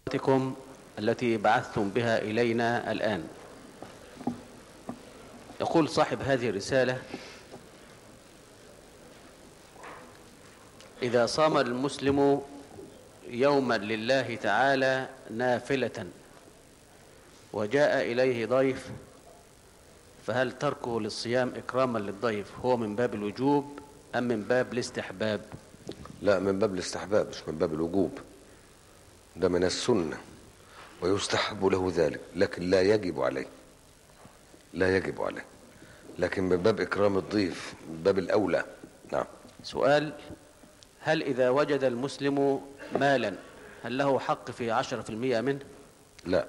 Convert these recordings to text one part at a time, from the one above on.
تكم التي بعثتم بها إلينا الآن يقول صاحب هذه الرسالة إذا صام المسلم يوما لله تعالى نافلة وجاء إليه ضيف فهل تركه للصيام إكراما للضيف هو من باب الوجوب أم من باب الاستحباب لا من باب الاستحباب مش من باب الوجوب ده من السنة ويستحب له ذلك لكن لا يجب عليه لا يجب عليه لكن من باب إكرام الضيف من باب الأولى نعم سؤال هل إذا وجد المسلم مالا هل له حق في عشرة في المئة منه لا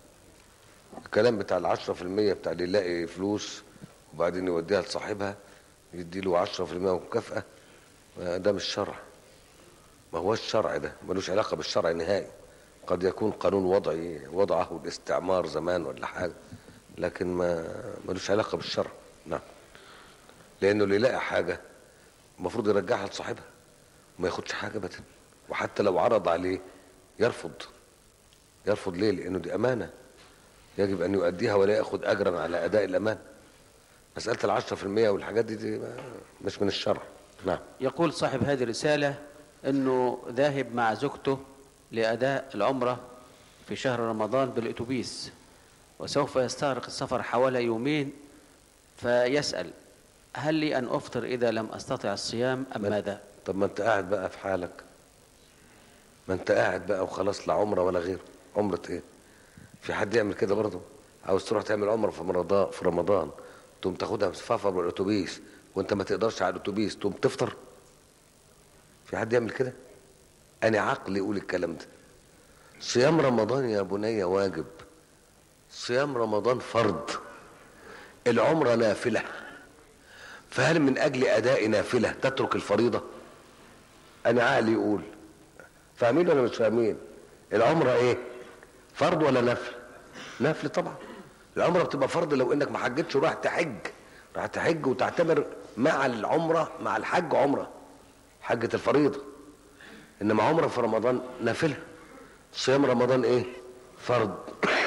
الكلام بتاع العشرة في المية بتاع اللي يلاقي فلوس وبعدين يوديها لصاحبها يديله عشرة في المية مكافأة ده مش شرع ما هو الشرع ده ملوش علاقة بالشرع نهائي قد يكون قانون وضعي وضعه الاستعمار زمان ولا حاجة لكن ما ملوش علاقة بالشرع نعم لأنه اللي يلاقي حاجة المفروض يرجعها لصاحبها ما ياخدش حاجة ابدا وحتى لو عرض عليه يرفض يرفض ليه لأنه دي أمانة يجب أن يؤديها ولا يأخذ أجرا على أداء الأمان مسألة العشرة في المية والحاجات دي, دي مش من الشرع نعم يقول صاحب هذه الرسالة أنه ذاهب مع زوجته لأداء العمرة في شهر رمضان بالأتوبيس وسوف يستغرق السفر حوالي يومين فيسأل هل لي أن أفطر إذا لم أستطع الصيام أم ماذا طب ما أنت قاعد بقى في حالك ما أنت قاعد بقى وخلاص لا عمرة ولا غيره عمرة إيه في حد يعمل كده برضه عاوز تروح تعمل عمرة في رمضان في رمضان تقوم تاخدها مسافر بالأتوبيس وأنت ما تقدرش على الأتوبيس تقوم تفطر في حد يعمل كده أنا عقلي يقول الكلام ده صيام رمضان يا بني واجب صيام رمضان فرض العمرة نافلة فهل من أجل أداء نافلة تترك الفريضة أنا عقلي يقول فاهمين ولا مش فاهمين العمرة إيه فرض ولا نفل نفل طبعا العمرة بتبقى فرض لو إنك ما حجتش وراح تحج راح تحج وتعتبر مع العمرة مع الحج عمرة حجة الفريضة إنما عمرة في رمضان نافلة صيام رمضان إيه فرض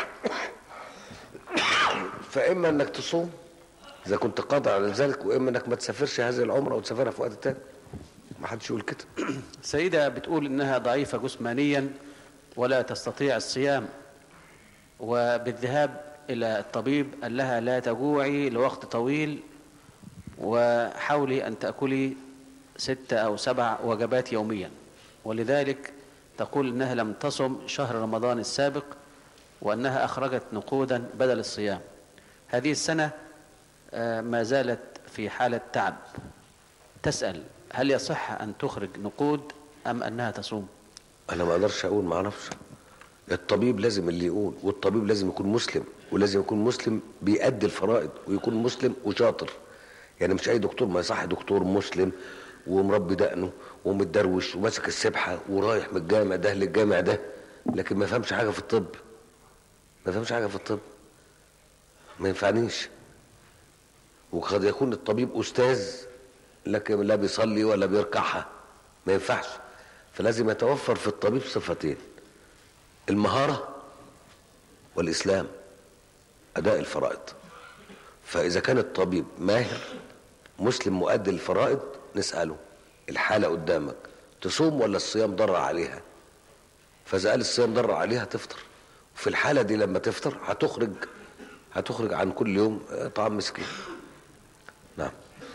فإما إنك تصوم إذا كنت قادر على ذلك وإما إنك ما تسافرش هذه العمرة وتسافرها في وقت تاني ما حدش يقول كده سيدة بتقول إنها ضعيفة جسمانيا ولا تستطيع الصيام وبالذهاب إلى الطبيب قال لها لا تجوعي لوقت طويل وحاولي أن تأكلي ستة أو سبع وجبات يوميا ولذلك تقول إنها لم تصم شهر رمضان السابق وأنها أخرجت نقودا بدل الصيام هذه السنة ما زالت في حالة تعب تسأل هل يصح أن تخرج نقود أم أنها تصوم انا ما اقدرش اقول ما اعرفش الطبيب لازم اللي يقول والطبيب لازم يكون مسلم ولازم يكون مسلم بيأدي الفرائض ويكون مسلم وشاطر يعني مش اي دكتور ما يصح دكتور مسلم ومربي دقنه ومتدروش وماسك السبحه ورايح من الجامع ده للجامع ده لكن ما فهمش حاجه في الطب ما فهمش حاجه في الطب ما ينفعنيش وقد يكون الطبيب استاذ لكن لا بيصلي ولا بيركعها ما ينفعش فلازم يتوفر في الطبيب صفتين المهارة والإسلام أداء الفرائض فإذا كان الطبيب ماهر مسلم مؤدي الفرائض نسأله الحالة قدامك تصوم ولا الصيام ضر عليها فإذا قال الصيام ضر عليها تفطر وفي الحالة دي لما تفطر هتخرج هتخرج عن كل يوم طعام مسكين نعم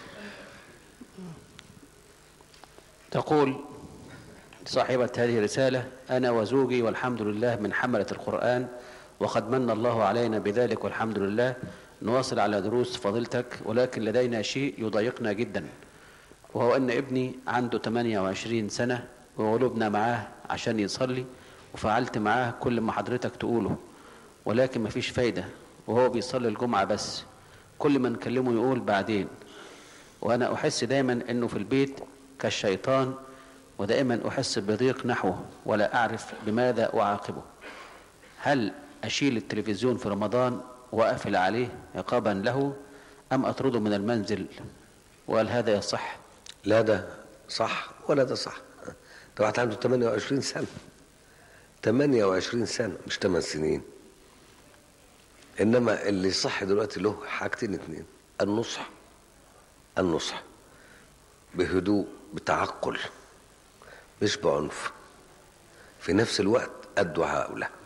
تقول صاحبة هذه الرسالة أنا وزوجي والحمد لله من حملة القرآن وقد من الله علينا بذلك والحمد لله نواصل على دروس فضيلتك ولكن لدينا شيء يضايقنا جدا وهو أن ابني عنده 28 سنة وغلبنا معاه عشان يصلي وفعلت معاه كل ما حضرتك تقوله ولكن مفيش فايدة وهو بيصلي الجمعة بس كل ما نكلمه يقول بعدين وأنا أحس دايما أنه في البيت كالشيطان ودائما أحس بضيق نحوه ولا أعرف بماذا أعاقبه هل أشيل التلفزيون في رمضان وأقفل عليه عقابا له أم أطرده من المنزل وهل هذا يصح لا ده صح ولا ده صح ده واحد عنده 28 سنة 28 سنة مش 8 سنين إنما اللي صح دلوقتي له حاجتين اتنين النصح النصح بهدوء بتعقل مش بعنف في نفس الوقت الدعاء له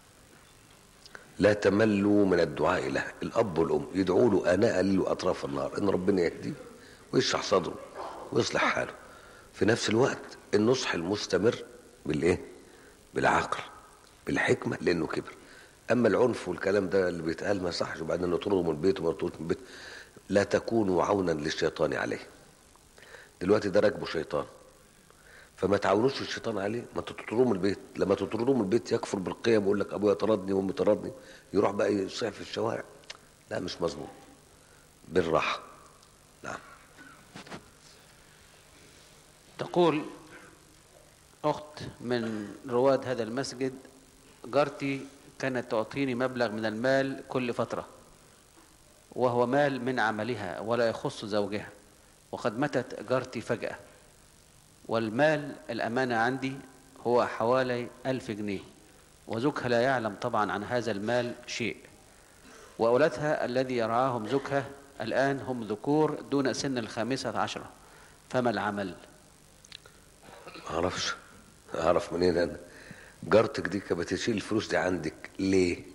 لا تملوا من الدعاء له الأب والأم يدعوا له آناء الليل وأطراف النهار إن ربنا يهديه ويشرح صدره ويصلح حاله في نفس الوقت النصح المستمر بالإيه؟ بالعقل بالحكمة لأنه كبر أما العنف والكلام ده اللي بيتقال ما صحش وبعدين نطرده من البيت وما نطرده من البيت لا تكونوا عونا للشيطان عليه دلوقتي ده راكبه شيطان فما تعاونوش الشيطان عليه ما تطردوه من البيت لما تطردوه من البيت يكفر بالقيم ويقول لك ابويا طردني وامي طردني يروح بقى يصيح في الشوارع لا مش مظبوط بالراحه نعم تقول أخت من رواد هذا المسجد جارتي كانت تعطيني مبلغ من المال كل فترة وهو مال من عملها ولا يخص زوجها وقد ماتت جارتي فجأة والمال الأمانة عندي هو حوالي ألف جنيه وزوجها لا يعلم طبعا عن هذا المال شيء وأولادها الذي يرعاهم زوجها الآن هم ذكور دون سن الخامسة عشرة فما العمل؟ ما اعرفش اعرف منين انا جارتك دي كانت بتشيل الفلوس دي عندك ليه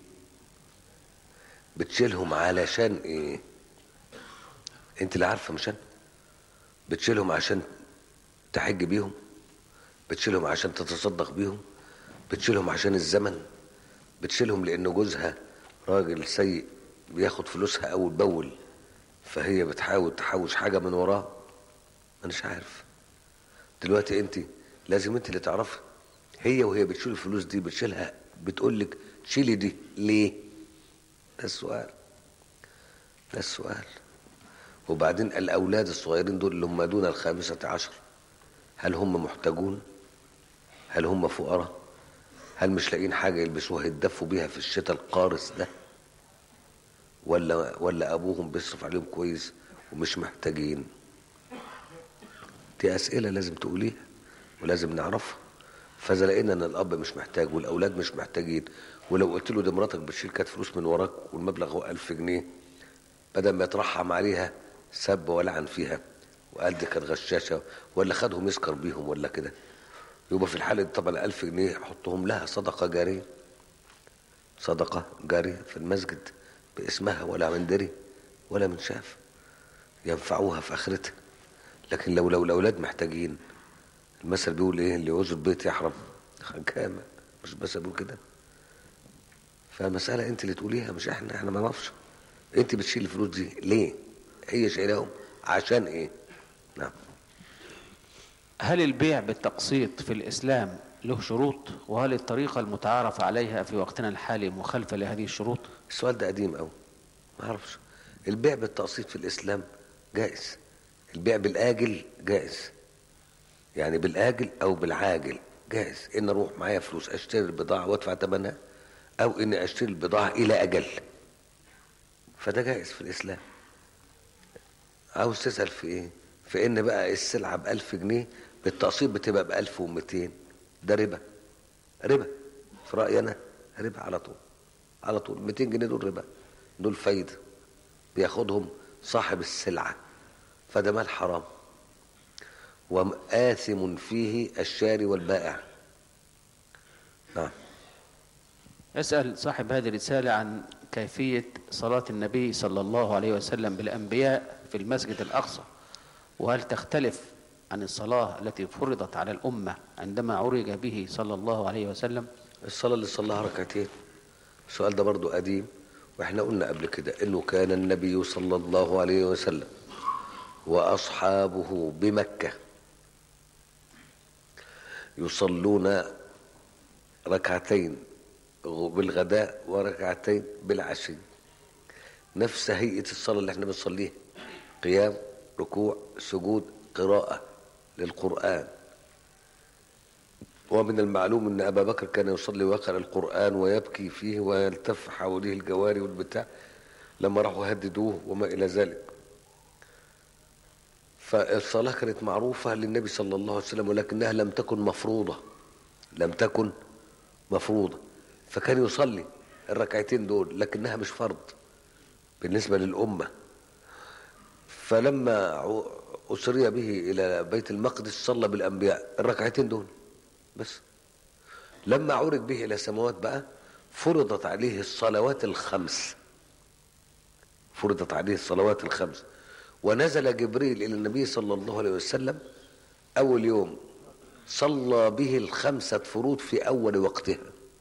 بتشيلهم علشان ايه انت اللي عارفه مش انا بتشيلهم عشان تحج بيهم بتشيلهم عشان تتصدق بيهم بتشيلهم عشان الزمن بتشيلهم لان جوزها راجل سيء بياخد فلوسها اول باول فهي بتحاول تحوش حاجه من وراه مانيش عارف دلوقتي انت لازم انت اللي تعرفي هي وهي بتشيل الفلوس دي بتشيلها بتقول لك شيلي دي ليه ده السؤال ده السؤال وبعدين الاولاد الصغيرين دول اللي هم دون الخامسه عشر هل هم محتاجون هل هم فقراء هل مش لاقيين حاجه يلبسوها يتدفوا بيها في الشتاء القارس ده ولا ولا ابوهم بيصرف عليهم كويس ومش محتاجين دي اسئله لازم تقوليها ولازم نعرفها فاذا لقينا ان الاب مش محتاج والاولاد مش محتاجين ولو قلت له دي مراتك بتشيل كانت فلوس من وراك والمبلغ هو 1000 جنيه بدل ما يترحم عليها سب ولعن فيها وقال دي كانت غشاشه ولا خدهم يسكر بيهم ولا كده يبقى في الحاله دي طبعا 1000 جنيه حطهم لها صدقه جاريه صدقه جاريه في المسجد باسمها ولا من دري ولا من شاف ينفعوها في اخرتها لكن لو لو الاولاد محتاجين المثل بيقول ايه اللي يعوز البيت يحرم كامل مش بس بيقول كده فمسألة انت اللي تقوليها مش احنا احنا ما نعرفش انت بتشيل الفلوس دي ليه هي شايلاهم عشان ايه نعم هل البيع بالتقسيط في الإسلام له شروط وهل الطريقة المتعارف عليها في وقتنا الحالي مخالفة لهذه الشروط السؤال ده قديم قوي ما اعرفش البيع بالتقسيط في الاسلام جائز البيع بالاجل جائز يعني بالاجل او بالعاجل جائز ان اروح معايا فلوس اشتري البضاعه وادفع ثمنها او اني اشتري البضاعه الى اجل فده جائز في الاسلام عاوز تسال في ايه في ان بقى السلعه ب 1000 جنيه بالتقسيط بتبقى ب 1200 ده ربا ربا في رايي انا ربا على طول على طول 200 جنيه دول ربا دول فايده بياخدهم صاحب السلعه فده مال حرام وآثم فيه الشاري والبائع نعم يسأل صاحب هذه الرسالة عن كيفية صلاة النبي صلى الله عليه وسلم بالأنبياء في المسجد الأقصى وهل تختلف عن الصلاة التي فرضت على الأمة عندما عرج به صلى الله عليه وسلم الصلاة اللي صلاها ركعتين السؤال ده برضو قديم واحنا قلنا قبل كده انه كان النبي صلى الله عليه وسلم واصحابه بمكه يصلون ركعتين بالغداء وركعتين بالعشي نفس هيئة الصلاة اللي احنا بنصليها قيام ركوع سجود قراءة للقرآن ومن المعلوم ان ابا بكر كان يصلي ويقرا القران ويبكي فيه ويلتف حواليه الجواري والبتاع لما راحوا هددوه وما الى ذلك فالصلاة كانت معروفة للنبي صلى الله عليه وسلم ولكنها لم تكن مفروضة لم تكن مفروضة فكان يصلي الركعتين دول لكنها مش فرض بالنسبة للأمة فلما ع- أسري به إلى بيت المقدس صلى بالأنبياء الركعتين دول بس لما عرج به إلى السماوات بقى فرضت عليه الصلوات الخمس فرضت عليه الصلوات الخمس ونزل جبريل إلى النبي صلى الله عليه وسلم أول يوم صلى به الخمسة فروض في أول وقتها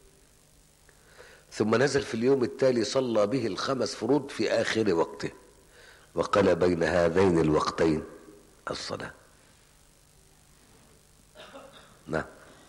ثم نزل في اليوم التالي صلى به الخمس فروض في آخر وقته وقال بين هذين الوقتين الصلاة نعم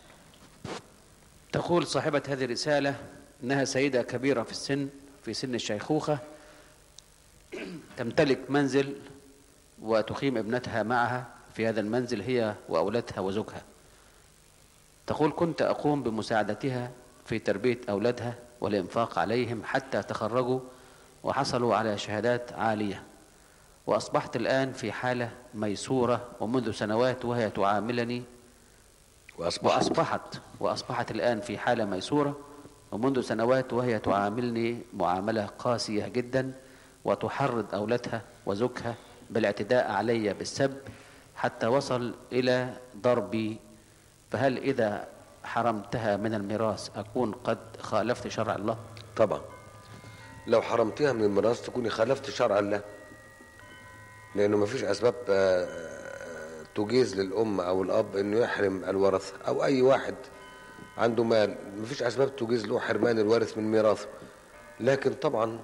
تقول صاحبة هذه الرسالة إنها سيدة كبيرة في السن في سن الشيخوخة تمتلك منزل وتقيم ابنتها معها في هذا المنزل هي وأولادها وزوجها تقول كنت أقوم بمساعدتها في تربية أولادها والإنفاق عليهم حتى تخرجوا وحصلوا على شهادات عالية وأصبحت الآن في حالة ميسورة ومنذ سنوات وهي تعاملني وأصبح وأصبحت وأصبحت الآن في حالة ميسورة ومنذ سنوات وهي تعاملني معاملة قاسية جدا وتحرض أولادها وزوجها بالاعتداء علي بالسب حتى وصل إلى ضربي فهل إذا حرمتها من الميراث أكون قد خالفت شرع الله طبعا لو حرمتها من الميراث تكوني خالفت شرع الله لانه ما فيش اسباب آه، آه، تجيز للام او الاب انه يحرم الورثه او اي واحد عنده مال ما فيش اسباب تجيز له حرمان الوارث من ميراثه لكن طبعا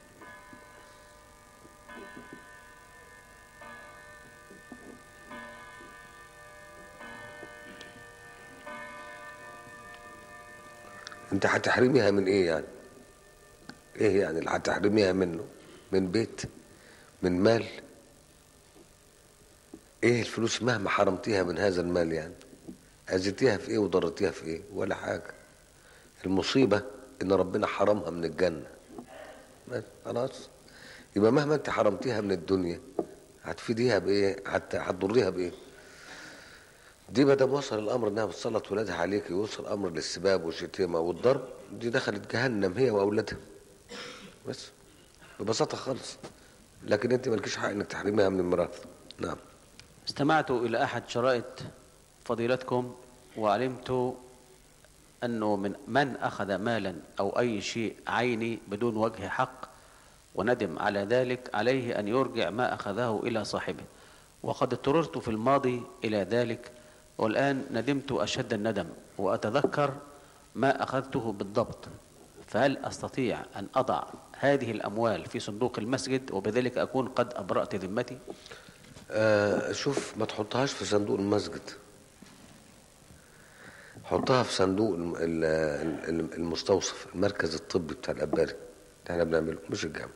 انت هتحرميها من ايه يعني ايه يعني اللي هتحرميها منه من بيت من مال ايه الفلوس مهما حرمتيها من هذا المال يعني اذيتيها في ايه وضرتيها في ايه ولا حاجه المصيبه ان ربنا حرمها من الجنه بس خلاص يبقى مهما انت حرمتيها من الدنيا هتفيديها بايه حتى هتضريها بايه دي ما دام وصل الامر انها بتسلط ولادها عليك ويوصل الامر للسباب والشتيمه والضرب دي دخلت جهنم هي واولادها بس ببساطه خالص لكن انت مالكيش حق انك تحرميها من الميراث نعم استمعت إلى أحد شرائط فضيلتكم وعلمت أنه من من أخذ مالا أو أي شيء عيني بدون وجه حق وندم على ذلك عليه أن يرجع ما أخذه إلى صاحبه وقد اضطررت في الماضي إلى ذلك والآن ندمت أشد الندم وأتذكر ما أخذته بالضبط فهل أستطيع أن أضع هذه الأموال في صندوق المسجد وبذلك أكون قد أبرأت ذمتي آه شوف ما تحطهاش في صندوق المسجد حطها في صندوق الم- ال- ال- المستوصف المركز الطبي بتاع الأباري اللي احنا بنعمله مش الجامع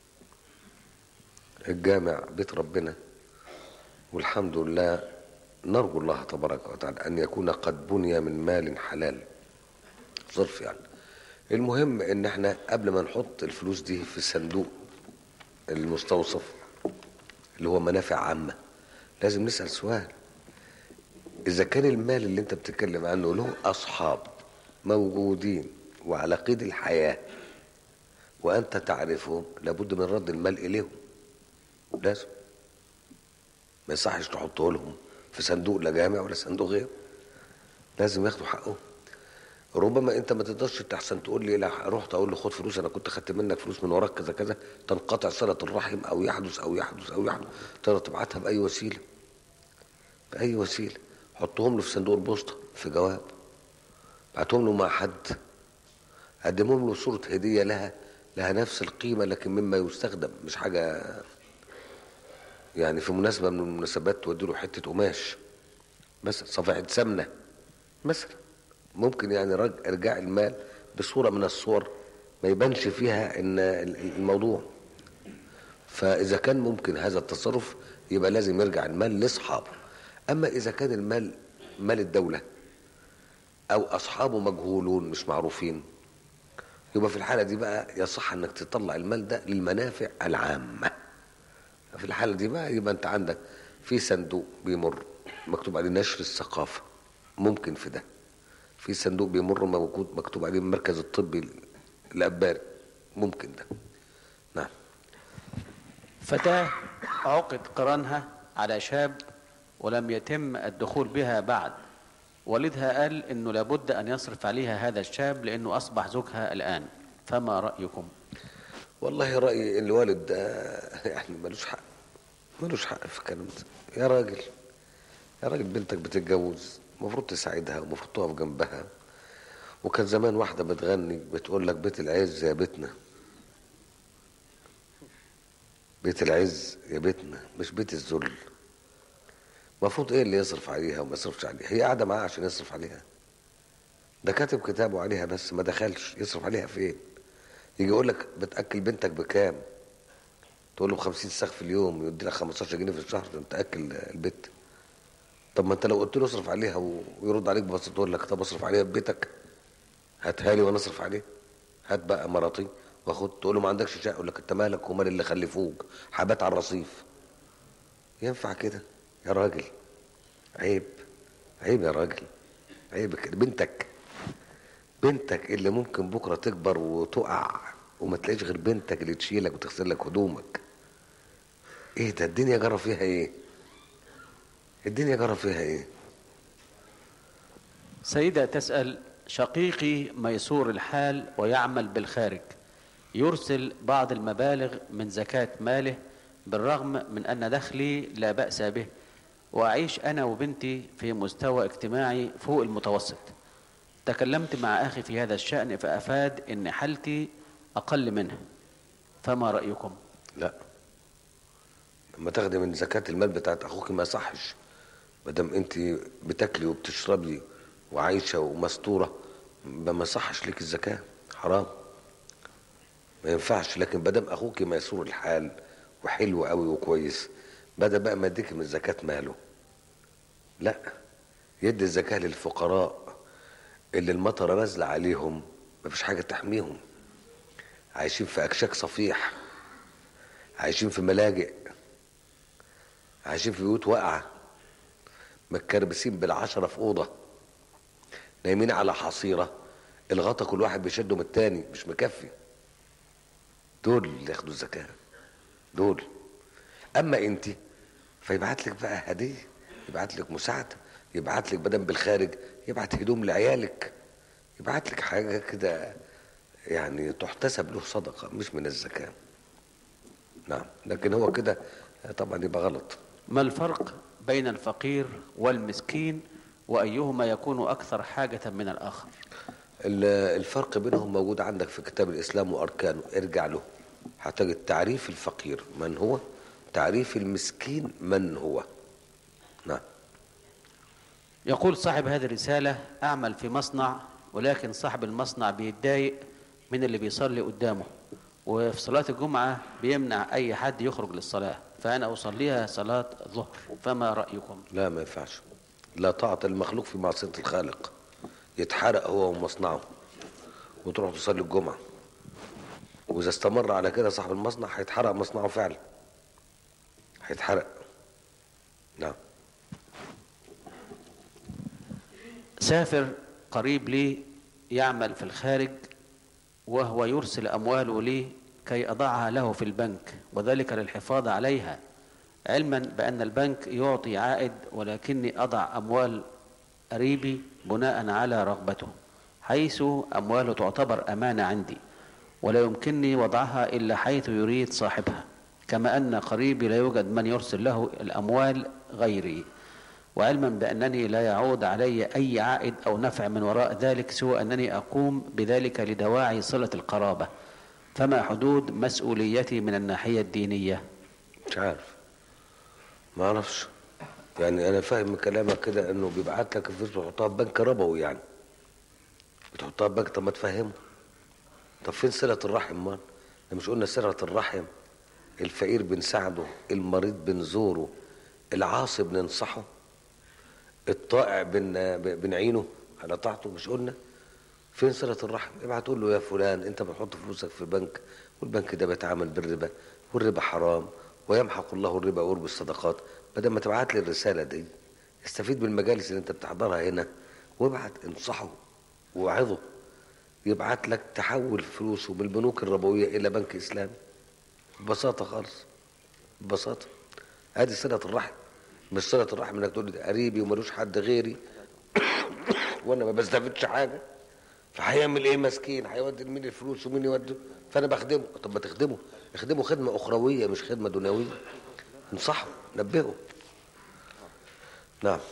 الجامع بيت ربنا والحمد لله نرجو الله تبارك وتعالى أن يكون قد بني من مال حلال ظرف يعني المهم ان احنا قبل ما نحط الفلوس دي في الصندوق المستوصف اللي هو منافع عامة لازم نسأل سؤال إذا كان المال اللي أنت بتتكلم عنه له أصحاب موجودين وعلى قيد الحياة وأنت تعرفهم لابد من رد المال إليهم لازم ما يصحش تحطه لهم في صندوق لا جامع ولا صندوق غيره لازم ياخدوا حقهم ربما انت ما تقدرش تحسن تقول لي لا رحت اقول له خد فلوس انا كنت خدت منك فلوس من وراك كذا كذا تنقطع صله الرحم او يحدث او يحدث او يحدث تقدر تبعتها باي وسيله باي وسيله حطهم له في صندوق البوسطه في جواب بعتهم له مع حد قدمهم له صوره هديه لها لها نفس القيمه لكن مما يستخدم مش حاجه يعني في مناسبه من المناسبات تودي له حته قماش بس صفحه سمنه مثلا ممكن يعني رج- ارجاع المال بصوره من الصور ما يبانش فيها ان ال- ال- الموضوع فاذا كان ممكن هذا التصرف يبقى لازم يرجع المال لاصحابه اما اذا كان المال مال الدوله او اصحابه مجهولون مش معروفين يبقى في الحاله دي بقى يصح انك تطلع المال ده للمنافع العامه في الحاله دي بقى يبقى انت عندك في صندوق بيمر مكتوب عليه نشر الثقافه ممكن في ده في صندوق بيمر موجود مكتوب عليه المركز الطبي الاباري ممكن ده نعم فتاة عقد قرانها على شاب ولم يتم الدخول بها بعد والدها قال انه لابد ان يصرف عليها هذا الشاب لانه اصبح زوجها الان فما رايكم والله رايي ان الوالد ده يعني ملوش حق ملوش حق في الكلام ده يا راجل يا راجل بنتك بتتجوز المفروض تساعدها ومفروض تقف جنبها وكان زمان واحده بتغني بتقول لك بيت العز يا بيتنا بيت العز يا بيتنا مش بيت الذل المفروض ايه اللي يصرف عليها وما يصرفش عليها هي قاعده معاه عشان يصرف عليها ده كاتب كتابه عليها بس ما دخلش يصرف عليها فين يجي يقول لك بتاكل بنتك بكام تقول له ب 50 ساخ في اليوم يدي لك 15 جنيه في الشهر عشان تاكل البيت طب ما انت لو قلت له اصرف عليها ويرد عليك ببساطه يقول لك طب اصرف عليها ببيتك هاتها لي وانا اصرف عليه هات بقى مراتي واخد تقول له ما عندكش شقه يقول لك انت مالك ومال اللي خلفوك حبات على الرصيف ينفع كده يا راجل عيب عيب يا راجل عيب كده بنتك بنتك اللي ممكن بكره تكبر وتقع وما تلاقيش غير بنتك اللي تشيلك وتغسل لك هدومك ايه ده الدنيا جرى فيها ايه الدنيا جرى فيها ايه سيدة تسأل شقيقي ميسور الحال ويعمل بالخارج يرسل بعض المبالغ من زكاة ماله بالرغم من أن دخلي لا بأس به وأعيش أنا وبنتي في مستوى اجتماعي فوق المتوسط تكلمت مع أخي في هذا الشأن فأفاد أن حالتي أقل منه فما رأيكم لا لما تاخدي من زكاة المال بتاعت أخوك ما صحش ما دام أنت بتاكلي وبتشربي وعايشة ومستورة ما صحش لك الزكاة حرام ما ينفعش لكن ما دام أخوك ميسور الحال وحلو قوي وكويس بدأ بقى ما يديك من زكاة ماله لا يدي الزكاة للفقراء اللي المطره نازله عليهم مفيش حاجه تحميهم عايشين في اكشاك صفيح عايشين في ملاجئ عايشين في بيوت واقعه متكربسين بالعشره في اوضه نايمين على حصيره الغطا كل واحد بيشده من التاني مش مكفي دول اللي ياخدوا الزكاه دول اما انت فيبعت لك بقى هديه يبعت لك مساعده يبعت لك بدل بالخارج يبعت هدوم لعيالك يبعت لك حاجه كده يعني تحتسب له صدقه مش من الزكاه نعم لكن هو كده طبعا يبقى غلط ما الفرق بين الفقير والمسكين وأيهما يكون أكثر حاجة من الآخر ال- الفرق بينهم موجود عندك في كتاب الاسلام واركانه ارجع له هتجد تعريف الفقير من هو تعريف المسكين من هو نعم يقول صاحب هذه الرسالة أعمل في مصنع ولكن صاحب المصنع بيتضايق من اللي بيصلي قدامه وفي صلاة الجمعة بيمنع أي حد يخرج للصلاة فأنا أصليها صلاة ظهر فما رأيكم لا ما ينفعش لا طاعة المخلوق في معصية الخالق يتحرق هو ومصنعه وتروح تصلي الجمعة وإذا استمر على كده صاحب المصنع هيتحرق مصنعه فعلا هيتحرق نعم سافر قريب لي يعمل في الخارج وهو يرسل أمواله لي كي أضعها له في البنك وذلك للحفاظ عليها علما بأن البنك يعطي عائد ولكني أضع أموال قريبي بناء على رغبته حيث أمواله تعتبر أمانة عندي ولا يمكنني وضعها إلا حيث يريد صاحبها كما أن قريبي لا يوجد من يرسل له الأموال غيري وعلما بأنني لا يعود علي أي عائد أو نفع من وراء ذلك سوى أنني أقوم بذلك لدواعي صلة القرابة فما حدود مسؤوليتي من الناحية الدينية مش عارف ما اعرفش يعني انا فاهم من كلامك كده انه بيبعت لك الفلوس بتحطها في بنك ربوي يعني بتحطها في بنك طب ما تفهمه طب فين صلة الرحم امال احنا مش قلنا صلة الرحم الفقير بنساعده المريض بنزوره العاصي بننصحه الطائع بن بنعينه على طاعته مش قلنا فين صلة الرحم ابعت تقول له يا فلان انت بتحط فلوسك في بنك والبنك ده بيتعامل بالربا والربا حرام ويمحق الله الربا ويربي الصدقات بدل ما تبعت لي الرسالة دي استفيد من المجالس اللي انت بتحضرها هنا وابعت انصحه ووعظه يبعت لك تحول فلوسه من البنوك الربويه الى بنك اسلامي ببساطه خالص ببساطه ادي صله الرحم مش صله الرحم انك تقول لي ده قريبي وملوش حد غيري وانا ما بستفدش حاجه فهيعمل ايه مسكين هيودي لمين الفلوس ومين يودي فانا بخدمه طب ما تخدمه اخدمه خدمه اخرويه مش خدمه دنيويه انصحه نبهه نعم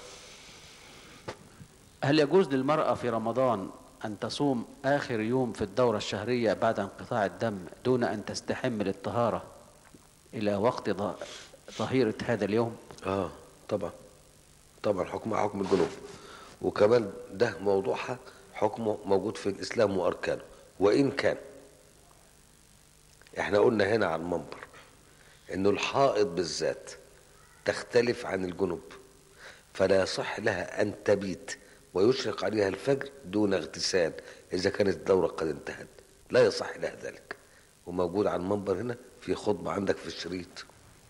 هل يجوز للمرأة في رمضان أن تصوم آخر يوم في الدورة الشهرية بعد انقطاع الدم دون أن تستحم للطهارة إلى وقت ظ- ظهيرة هذا اليوم اه طبعا طبعا حكمها حكم الجنوب وكمان ده موضوعها حكمه موجود في الاسلام واركانه وان كان احنا قلنا هنا على المنبر انه الحائض بالذات تختلف عن الجنوب فلا يصح لها ان تبيت ويشرق عليها الفجر دون اغتسال اذا كانت الدوره قد انتهت لا يصح لها ذلك وموجود على المنبر هنا في خطبه عندك في الشريط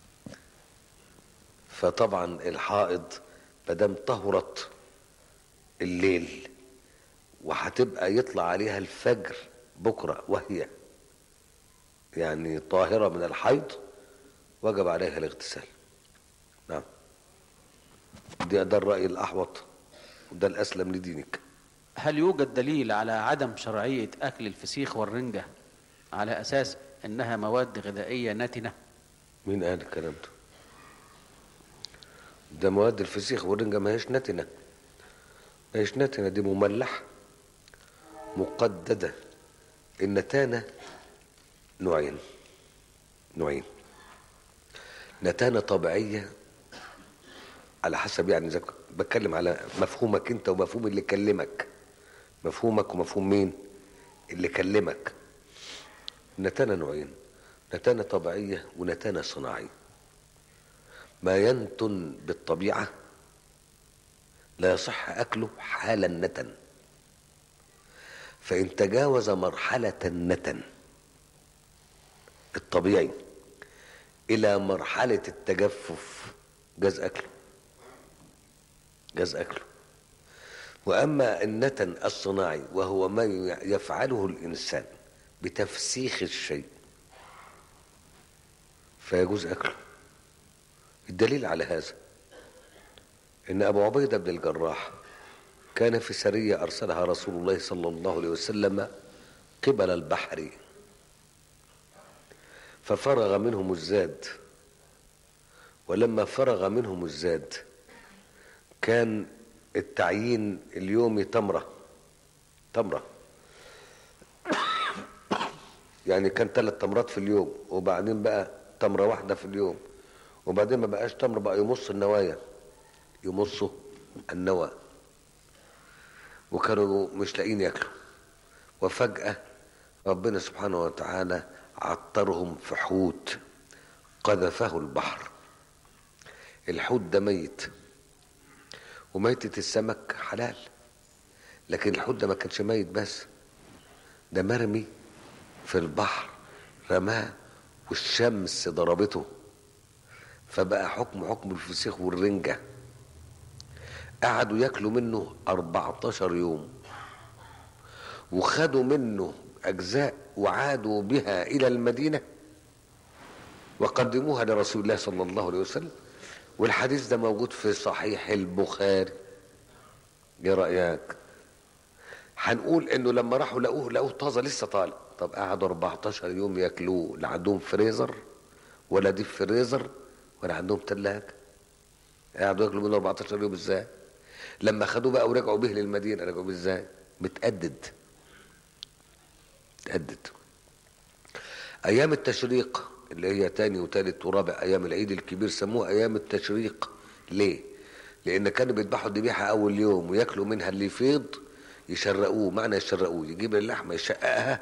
فطبعا الحائض مادام طهرت الليل وهتبقى يطلع عليها الفجر بكره وهي يعني طاهره من الحيض وجب عليها الاغتسال نعم ده, ده الراي الاحوط وده الاسلم لدينك هل يوجد دليل على عدم شرعية أكل الفسيخ والرنجة على أساس أنها مواد غذائية نتنة مين قال الكلام ده ده مواد الفسيخ والرنجة ما هيش نتنة ما هيش نتنة دي مملحة مقددة النتانة نوعين نوعين نتانة طبيعية على حسب يعني إذا بتكلم على مفهومك انت ومفهوم اللي كلمك مفهومك ومفهوم مين اللي كلمك نتانة نوعين نتانة طبيعية ونتانة صناعية ما ينتن بالطبيعة لا يصح أكله حال النتن فإن تجاوز مرحلة النتن الطبيعي إلى مرحلة التجفف جاز أكله جاز أكله وأما النتن الصناعي وهو ما يفعله الإنسان بتفسيخ الشيء فيجوز أكله الدليل على هذا ان ابو عبيده بن الجراح كان في سريه ارسلها رسول الله صلى الله عليه وسلم قبل البحر ففرغ منهم الزاد ولما فرغ منهم الزاد كان التعيين اليومي تمره تمره يعني كان ثلاث تمرات في اليوم وبعدين بقى تمره واحده في اليوم وبعدين ما بقاش تمر بقى يمص النوايا يمصوا النوى وكانوا مش لاقيين ياكلوا وفجأة ربنا سبحانه وتعالى عطرهم في حوت قذفه البحر الحوت ده ميت وميتة السمك حلال لكن الحوت ده ما كانش ميت بس ده مرمي في البحر رماه والشمس ضربته فبقى حكم حكم الفسيخ والرنجة قعدوا ياكلوا منه 14 يوم وخدوا منه أجزاء وعادوا بها إلى المدينة وقدموها لرسول الله صلى الله عليه وسلم والحديث ده موجود في صحيح البخاري ايه رأيك هنقول انه لما راحوا لقوه لقوه طازه لسه طالع طب قعدوا 14 يوم ياكلوه لا عندهم فريزر ولا ديب فريزر ولا عندهم ثلاجه قعدوا ياكلوا منه 14 يوم ازاي لما خدوه بقى ورجعوا به للمدينه رجعوا به ازاي متأدد متأدد ايام التشريق اللي هي تاني وتالت ورابع ايام العيد الكبير سموها ايام التشريق ليه لان كانوا بيذبحوا الذبيحه اول يوم وياكلوا منها اللي يفيض يشرقوه معنى يشرقوه يجيب اللحمه يشققها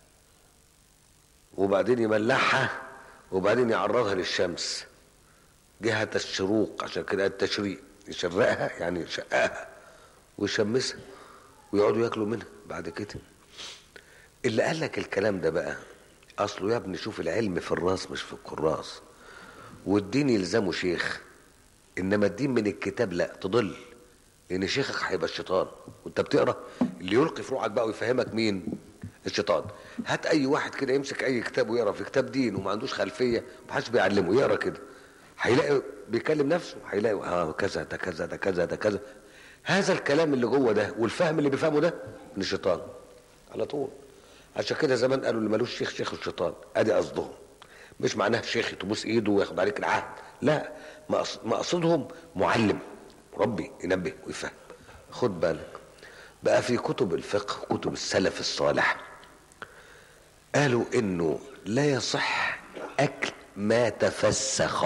وبعدين يملحها وبعدين يعرضها للشمس جهة الشروق عشان كده التشريق يشرقها يعني يشققها ويشمسها ويقعدوا ياكلوا منها بعد كده اللي قال لك الكلام ده بقى اصله يا ابني شوف العلم في الراس مش في الكراس والدين يلزمه شيخ انما الدين من الكتاب لا تضل لان شيخك هيبقى الشيطان وانت بتقرا اللي يلقي في روحك بقى ويفهمك مين الشيطان هات اي واحد كده يمسك اي كتاب ويقرا في كتاب دين وما عندوش خلفيه محدش بيعلمه يقرا كده هيلاقي بيكلم نفسه هيلاقي اه كذا ده كذا ده كذا ده كذا هذا الكلام اللي جوه ده والفهم اللي بيفهمه ده من الشيطان على طول عشان كده زمان قالوا اللي ملوش شيخ شيخ الشيطان ادي قصدهم مش معناها الشيخ تبوس ايده وياخد عليك العهد لا مقص- مقصدهم معلم ربي ينبه ويفهم خد بالك بقى في كتب الفقه كتب السلف الصالح قالوا انه لا يصح اكل ما تفسخ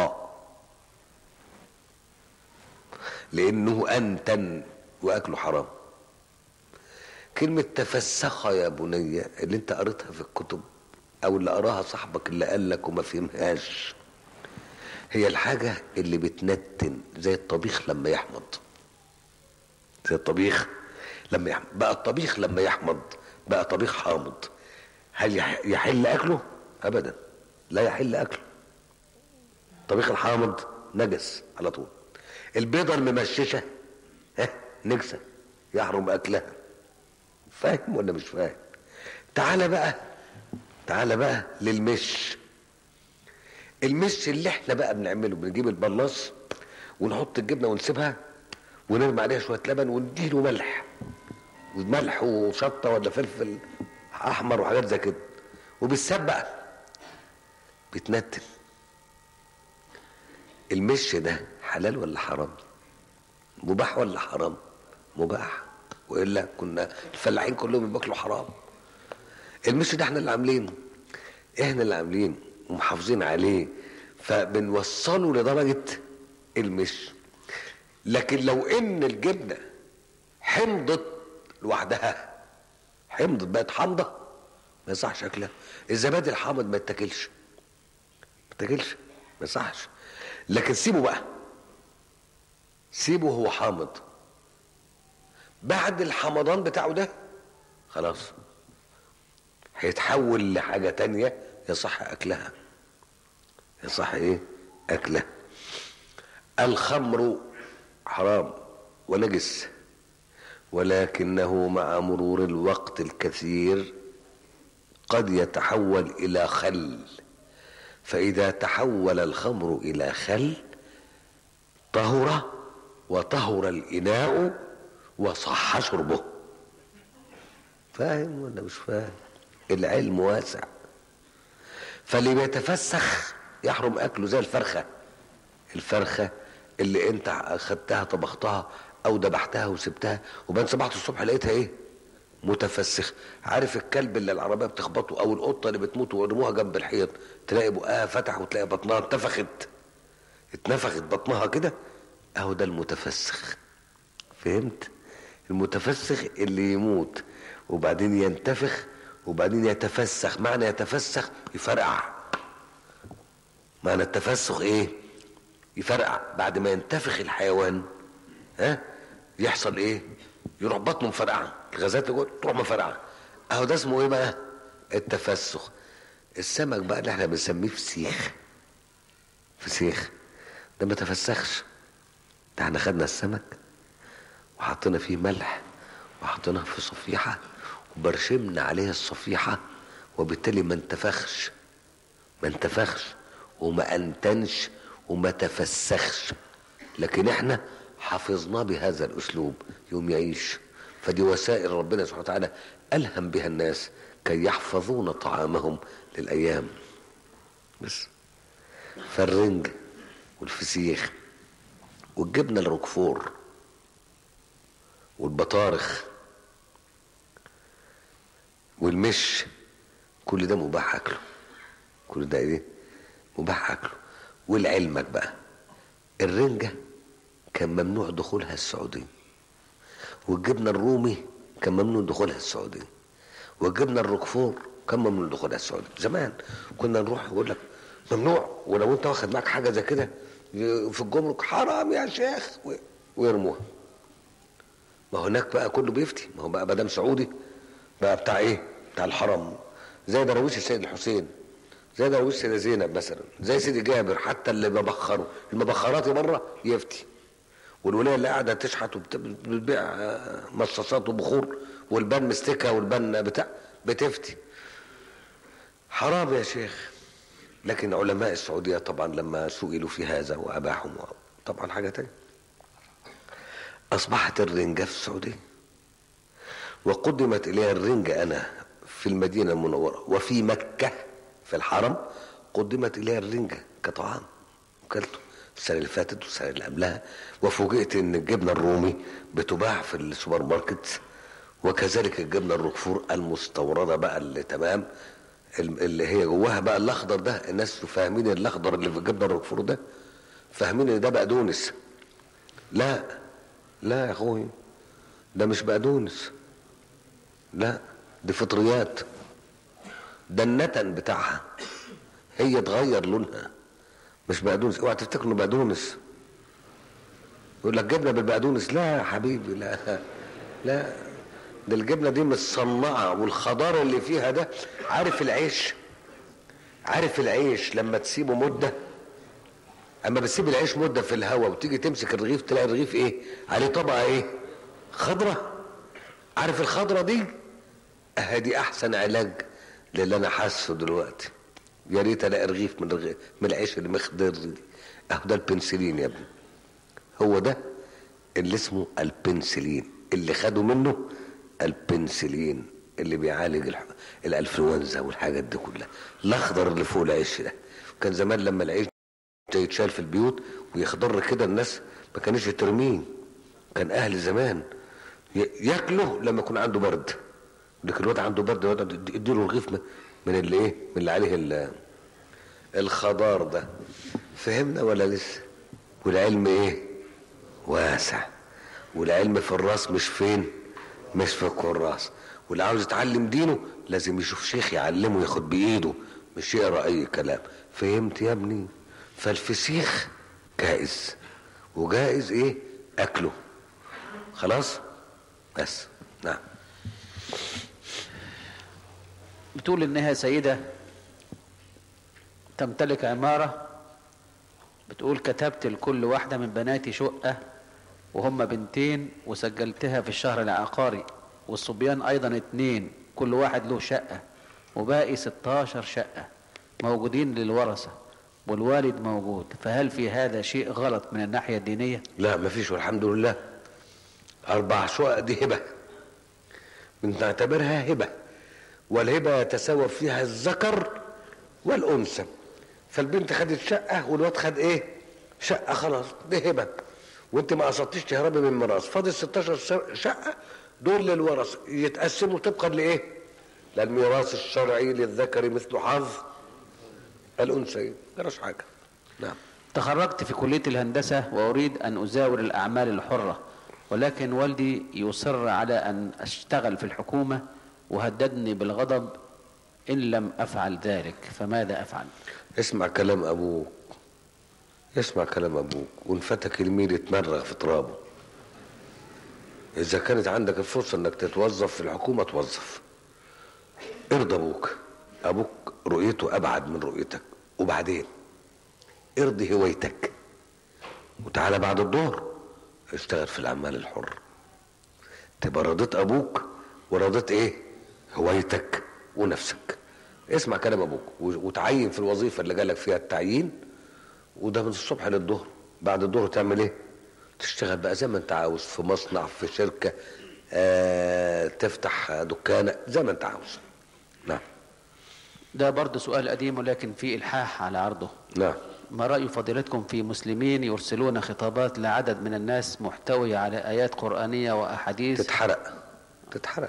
لانه انتن واكله حرام كلمة تفسخ يا بني اللي انت قريتها في الكتب او اللي قراها صاحبك اللي قال لك وما فهمهاش هي الحاجة اللي بتنتن زي الطبيخ لما يحمض زي الطبيخ لما يحمض بقى الطبيخ لما يحمض بقى طبيخ حامض هل يح- يحل اكله ابدا لا يحل اكله الطبيخ الحامض نجس على طول البيضة الممششة ها نجسة يحرم اكلها فاهم ولا مش فاهم تعالى بقى تعالى بقى للمش المش اللي احنا بقى بنعمله بنجيب البلاص ونحط الجبنه ونسيبها ونرمي عليها شويه لبن ونديله ملح وملح وشطه ولا فلفل احمر وحاجات زي كده وبالسبق بتنتن المش ده حلال ولا حرام مباح ولا حرام مباح والا كنا الفلاحين كلهم بياكلوا حرام المش ده احنا اللي عاملينه احنا اللي عاملينه ومحافظين عليه فبنوصله لدرجه المش لكن لو ان الجبنه حمضت لوحدها حمضت بقت حامضه ما يصحش شكلها الزبادي الحامض ما يتاكلش ما يتاكلش ما يصحش لكن سيبه بقى سيبه هو حامض بعد الحمضان بتاعه ده خلاص هيتحول لحاجة تانية يصح أكلها يصح إيه أكلها الخمر حرام ونجس ولكنه مع مرور الوقت الكثير قد يتحول إلى خل فإذا تحول الخمر إلى خل طهر وطهر الإناء وصح شربه فاهم ولا مش فاهم العلم واسع فاللي بيتفسخ يحرم اكله زي الفرخه الفرخه اللي انت اخدتها طبختها او ذبحتها وسبتها وبعدين صبحت الصبح لقيتها ايه متفسخ عارف الكلب اللي العربيه بتخبطه او القطه اللي بتموت ويرموها جنب الحيط تلاقي بقها فتح وتلاقي بطنها انتفخت اتنفخت بطنها كده اهو ده المتفسخ فهمت المتفسخ اللي يموت وبعدين ينتفخ وبعدين يتفسخ معنى يتفسخ يفرقع معنى التفسخ ايه يفرقع بعد ما ينتفخ الحيوان ها يحصل ايه يروح بطنه مفرقعه الغازات اللي جوه تروح مفرقعه اهو ده اسمه ايه بقى التفسخ السمك بقى اللي احنا بنسميه فسيخ فسيخ ده ما تفسخش ده احنا خدنا السمك وحطينا فيه ملح وحطيناه في صفيحة وبرشمنا عليه الصفيحة وبالتالي ما انتفخش ما انتفخش وما انتنش وما تفسخش لكن احنا حفظناه بهذا الاسلوب يوم يعيش فدي وسائل ربنا سبحانه وتعالى الهم بها الناس كي يحفظون طعامهم للايام بس فالرنج والفسيخ والجبنه الروكفور والبطارخ والمش كل ده مباح اكله كل ده ايه مباح اكله ولعلمك بقى الرنجة كان ممنوع دخولها السعودية والجبنة الرومي كان ممنوع دخولها السعودية والجبنة الروكفور كان ممنوع دخولها السعودية زمان كنا نروح يقول لك ممنوع ولو انت واخد معاك حاجة زي كده في الجمرك حرام يا شيخ ويرموها ما هناك بقى كله بيفتي ما هو بقى مدام سعودي بقى بتاع ايه بتاع الحرم زي درويش السيد الحسين زي درويش سيدة زينب مثلا زي سيدي جابر حتى اللي ببخروا المبخرات بره يفتي والوليه اللي قاعده تشحت وبتبيع آه، مصاصات وبخور والبان مستكه والبان بتاع بتفتي حرام يا شيخ لكن علماء السعوديه طبعا لما سئلوا في هذا واباحوا طبعا حاجه تانية اصبحت الرنجه في السعوديه وقدمت اليها الرنجه انا في المدينه المنوره وفي مكه في الحرم قدمت اليها الرنجه كطعام وكلته السنه اللي فاتت والسنه اللي قبلها وفوجئت ان الجبنه الرومي بتباع في السوبر ماركت وكذلك الجبنه الروكفور المستورده بقى اللي تمام اللي هي جواها بقى الاخضر ده الناس فاهمين الاخضر اللي في الجبنه الروكفور ده فاهمين ان ده بقدونس لا لا يا اخوي ده مش بقدونس لا دي فطريات ده النتن بتاعها هي تغير لونها مش بقدونس اوعى تفتكروا انه بقدونس يقول لك جبنه بالبقدونس لا يا حبيبي لا لا ده الجبنه دي متصنعه والخضار اللي فيها ده عارف العيش عارف العيش لما تسيبه مده اما بتسيب العيش مده في الهواء وتيجي تمسك الرغيف تلاقي الرغيف ايه عليه طبقه ايه خضره عارف الخضره دي اهدي احسن علاج للي انا حاسه دلوقتي يا ريت الاقي رغيف من رغيف من العيش المخضر دي اهو ده البنسلين يا ابني هو ده اللي اسمه البنسلين اللي خدوا منه البنسلين اللي بيعالج الح... الانفلونزا والحاجات دي كلها الاخضر اللي فوق العيش ده كان زمان لما العيش يتشال في البيوت ويخضر كده الناس ما كانش ترميه كان اهل زمان ياكله لما يكون عنده برد لكن الواد عنده برد اديله رغيف من اللي ايه من اللي عليه الخضار ده فهمنا ولا لسه والعلم ايه واسع والعلم في الراس مش فين مش في الكراس واللي عاوز يتعلم دينه لازم يشوف شيخ يعلمه ياخد بايده مش يقرا اي كلام فهمت يا ابني فالفسيخ جائز وجائز ايه اكله خلاص بس نعم بتقول انها سيدة تمتلك عمارة بتقول كتبت لكل واحدة من بناتي شقة وهم بنتين وسجلتها في الشهر العقاري والصبيان ايضا اتنين كل واحد له شقة وباقي 16 شقة موجودين للورثة والوالد موجود فهل في هذا شيء غلط من الناحية الدينية لا ما فيش والحمد لله اربع شقق دي هبة بنعتبرها هبة والهبة يتساوى فيها الذكر والأنثى فالبنت خدت شقة والواد خد ايه شقة خلاص دي هبة وانت ما قصدتيش تهربي من الميراث فاضل 16 شقة دول للورث يتقسموا طبقا لايه للميراث الشرعي للذكر مثل حظ الأنثيين جراش حاجة نعم تخرجت في كلية الهندسة وأريد أن أزاور الأعمال الحرة ولكن والدي يصر على أن أشتغل في الحكومة وهددني بالغضب إن لم أفعل ذلك فماذا أفعل اسمع كلام أبوك اسمع كلام أبوك وانفتك الميل يتمرغ في ترابه إذا كانت عندك الفرصة إنك تتوظف في الحكومة توظف ارضى أبوك أبوك رؤيته أبعد من رؤيتك وبعدين ارضي هوايتك وتعالى بعد الظهر اشتغل في الأعمال الحرة تبقى رضيت أبوك ورضيت إيه هوايتك ونفسك اسمع كلام ابوك وتعين في الوظيفه اللي جالك فيها التعيين وده من الصبح للظهر بعد الظهر تعمل ايه تشتغل بقى زي ما انت عاوز في مصنع في شركه آه تفتح دكانه زي ما انت عاوز نعم ده برضه سؤال قديم ولكن في الحاح على عرضه نعم ما رأي فضيلتكم في مسلمين يرسلون خطابات لعدد من الناس محتوية على آيات قرآنية وأحاديث تتحرق تتحرق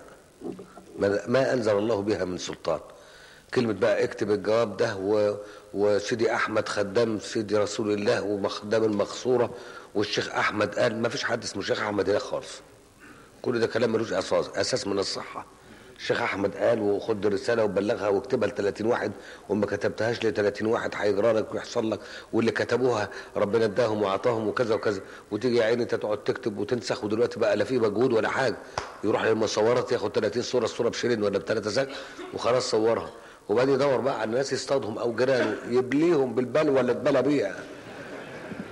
ما أنزل الله بها من سلطان كلمة بقى اكتب الجواب ده و... وسيدي أحمد خدام سيدي رسول الله وخدام المقصورة والشيخ أحمد قال ما فيش حد اسمه الشيخ أحمد هنا خالص كل ده كلام ملوش أساس أساس من الصحة الشيخ احمد قال وخد الرساله وبلغها واكتبها ل 30 واحد وما كتبتهاش ل 30 واحد هيجرى لك ويحصل لك واللي كتبوها ربنا اداهم واعطاهم وكذا وكذا وتيجي يا عيني انت تقعد تكتب وتنسخ ودلوقتي بقى لا في مجهود ولا حاجه يروح للمصورات ياخد 30 صوره الصوره بشيلين ولا بثلاثه ساق وخلاص صورها وبعدين يدور بقى على الناس يصطادهم او جيرانه يبليهم بالبلوى اللي اتبلى بيها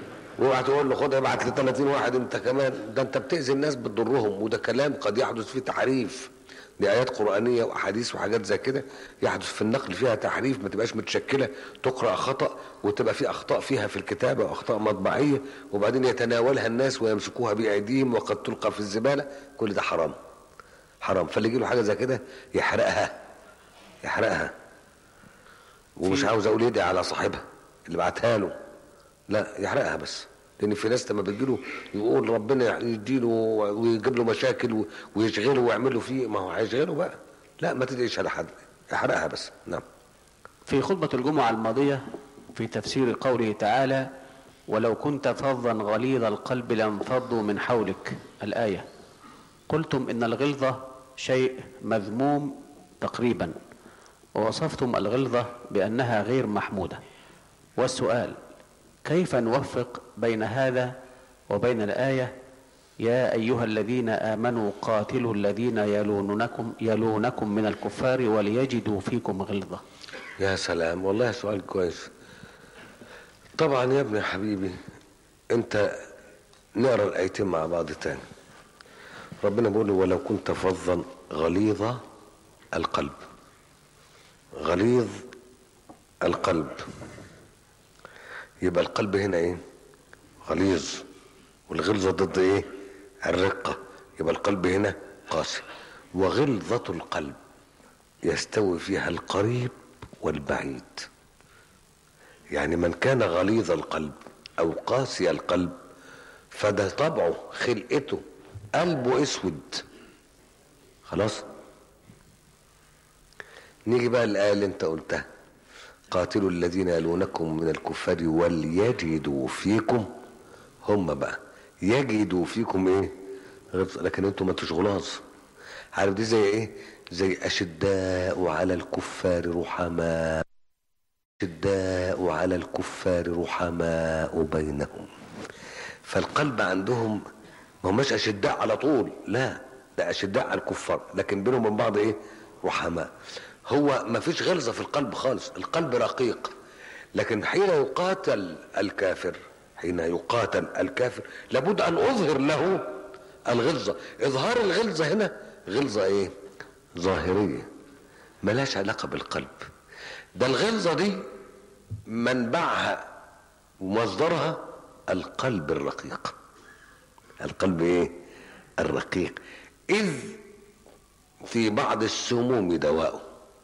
واوعى تقول له خد ابعت لي 30 واحد انت كمان ده انت بتاذي الناس بتضرهم وده كلام قد يحدث فيه تحريف دي ايات قرانيه واحاديث وحاجات زي كده يحدث في النقل فيها تحريف ما تبقاش متشكله تقرا خطا وتبقى في اخطاء فيها في الكتابه واخطاء مطبعيه وبعدين يتناولها الناس ويمسكوها بايديهم وقد تلقى في الزباله كل ده حرام حرام فاللي يجي له حاجه زي كده يحرقها يحرقها ومش في- عاوز اقول يدعي على صاحبها اللي بعتها له لا يحرقها بس لان في ناس لما بتجيله يقول ربنا يديله ويجيب له مشاكل و- ويشغله ويعمل له فيه ما هو هيشغله بقى لا ما تدعيش على حد احرقها بس نعم في خطبة الجمعة الماضية في تفسير قوله تعالى ولو كنت فظا غليظ القلب لانفضوا من حولك الآية قلتم إن الغلظة شيء مذموم تقريبا ووصفتم الغلظة بأنها غير محمودة والسؤال كيف نوفق بين هذا وبين الآية يا أيها الذين آمنوا قاتلوا الذين يلونكم يلونكم من الكفار وليجدوا فيكم غلظة يا سلام والله سؤال كويس طبعا يا ابني يا حبيبي انت نقرا الايتين مع بعض تاني ربنا بيقول ولو كنت فظا غليظ القلب غليظ القلب يبقى القلب هنا ايه غليظ والغلظه ضد ايه الرقه يبقى القلب هنا قاسي وغلظه القلب يستوي فيها القريب والبعيد يعني من كان غليظ القلب او قاسي القلب فده طبعه خلقته قلبه اسود خلاص نيجي بقى الآية اللي انت قلتها قاتلوا الذين يلونكم من الكفار وليجدوا فيكم هم بقى يجدوا فيكم ايه غلظة. لكن انتم ما انتوش غلاظ عارف دي زي ايه زي اشداء على الكفار رحماء اشداء على الكفار رحماء بينهم فالقلب عندهم ما هماش اشداء على طول لا ده اشداء على الكفار لكن بينهم وبين بعض ايه رحماء هو ما فيش غلظه في القلب خالص القلب رقيق لكن حين يقاتل الكافر حين يقاتل الكافر لابد ان اظهر له الغلظه اظهار الغلظه هنا غلظه ايه ظاهريه ملاش علاقه بالقلب ده الغلظه دي منبعها ومصدرها القلب الرقيق القلب ايه الرقيق اذ في بعض السموم دواء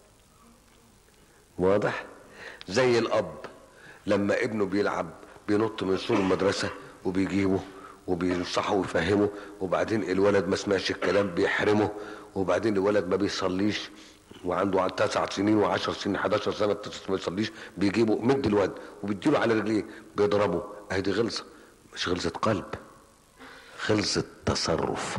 واضح زي الاب لما ابنه بيلعب بينط من سور المدرسه وبيجيبه وبينصحه ويفهمه وبعدين الولد ما سمعش الكلام بيحرمه وبعدين الولد ما بيصليش وعنده تسع سنين وعشر سنين 11 سنه ما يصليش بيجيبه مد الواد وبيديله على رجليه بيضربه اهي دي غلظه مش غلظه قلب غلظه تصرف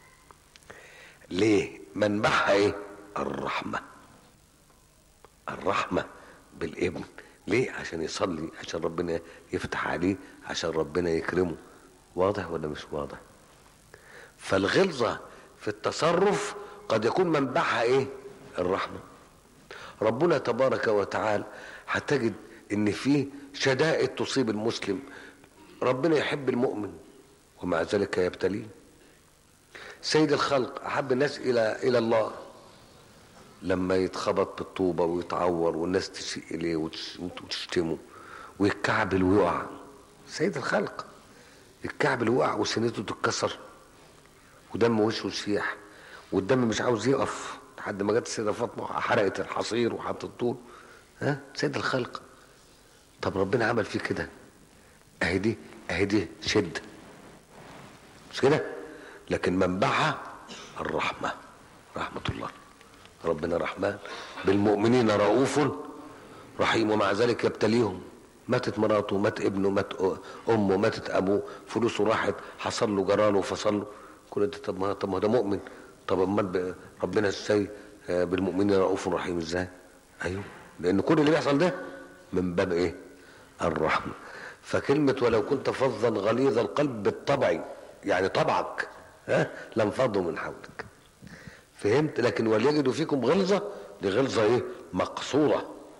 ليه منبعها ايه الرحمه الرحمه بالابن ليه عشان يصلي عشان ربنا يفتح عليه عشان ربنا يكرمه واضح ولا مش واضح فالغلظه في التصرف قد يكون منبعها ايه الرحمه ربنا تبارك وتعالى هتجد ان في شدائد تصيب المسلم ربنا يحب المؤمن ومع ذلك يبتليه سيد الخلق احب الناس الى الى الله لما يتخبط بالطوبه ويتعور والناس تسيء اليه وتش- وتشتمه ويتكعبل ويقع سيد الخلق الكعبل وقع وسنته تتكسر ودم وشه يسيح والدم مش عاوز يقف لحد ما جت السيده فاطمه حرقت الحصير وحطت الطول ها سيد الخلق طب ربنا عمل فيه كده اهي دي اهي دي شده مش كده لكن منبعها الرحمه رحمه الله ربنا رحمن بالمؤمنين رؤوف رحيم ومع ذلك يبتليهم ماتت مراته مات ابنه مات امه ماتت ابوه فلوسه راحت حصل له جراله فصل له كل ده طب ما طب ما ده مؤمن طب امال ب- ربنا ازاي آه، بالمؤمنين رؤوف رحيم ازاي ايوه لان كل اللي بيحصل ده من باب ايه الرحمه فكلمه ولو كنت فظا غليظ القلب بالطبع يعني طبعك ها لانفضوا من حولك فهمت لكن وليجدوا فيكم غلظه دي غلظه ايه مقصوره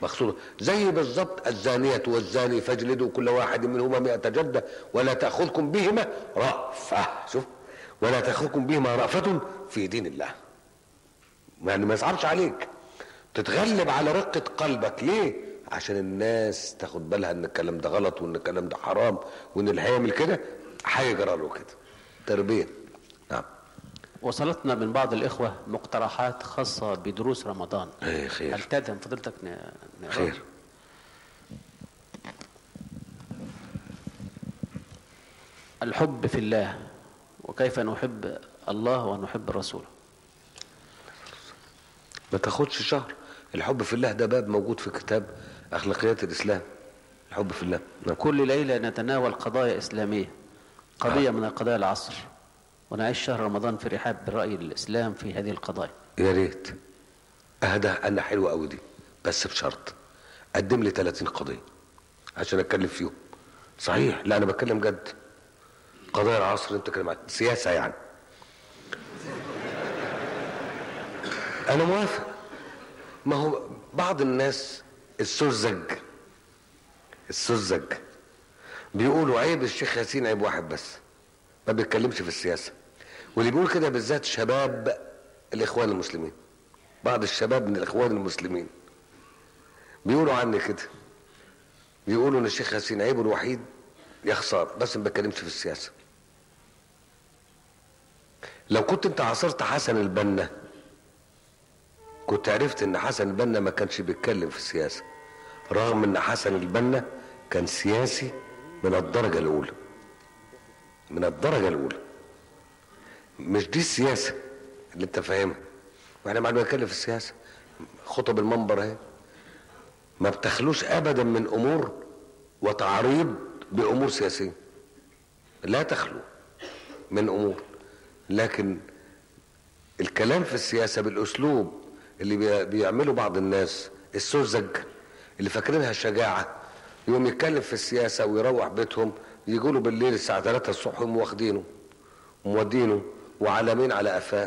مقصود زي بالظبط الزانية والزاني فاجلدوا كل واحد منهما مئة جلدة ولا تأخذكم بهما رأفة شوف ولا تأخذكم بهما رأفة في دين الله يعني ما يصعبش عليك تتغلب على رقة قلبك ليه عشان الناس تاخد بالها ان الكلام ده غلط وان الكلام ده حرام وان اللي هيعمل كده هيجرى له كده تربية نعم وصلتنا من بعض الإخوة مقترحات خاصة بدروس رمضان ايه خير هل تلزم فضيلتك ن- نقرأ؟ خير الحب في الله وكيف نحب الله ونحب الرسول ما تاخدش شهر الحب في الله ده باب موجود في كتاب اخلاقيات الاسلام الحب في الله نعم كل ليلة نتناول قضايا إسلامية قضية من القضايا العصر ونعيش شهر رمضان في رحاب برأي الإسلام في هذه القضايا يا ريت اهدى انا حلوه قوي دي بس بشرط قدم لي 30 قضيه عشان اتكلم فيهم صحيح لا انا بتكلم جد قضايا العصر انت بتتكلم عن سياسه يعني انا موافق ما هو بعض الناس السذج السذج بيقولوا عيب الشيخ ياسين عيب واحد بس ما بيتكلمش في السياسه واللي بيقول كده بالذات شباب الاخوان المسلمين بعض الشباب من الاخوان المسلمين بيقولوا عني كده بيقولوا ان الشيخ ياسين عيبه الوحيد يا خساره بس ما بتكلمش في السياسه لو كنت انت عاصرت حسن البنا كنت عرفت ان حسن البنا ما كانش بيتكلم في السياسه رغم ان حسن البنا كان سياسي من الدرجه الاولى من الدرجه الاولى مش دي السياسه اللي انت فاهمها واحنا ما بنتكلم في السياسه خطب المنبر اهي ما بتخلوش ابدا من امور وتعريض بامور سياسيه لا تخلو من امور لكن الكلام في السياسه بالاسلوب اللي بي- بيعمله بعض الناس السذج اللي فاكرينها شجاعه يقوم يتكلم في السياسه ويروح بيتهم يقولوا بالليل الساعه 3 الصبح يقوموا واخدينه ومودينه وعلمين على قفاه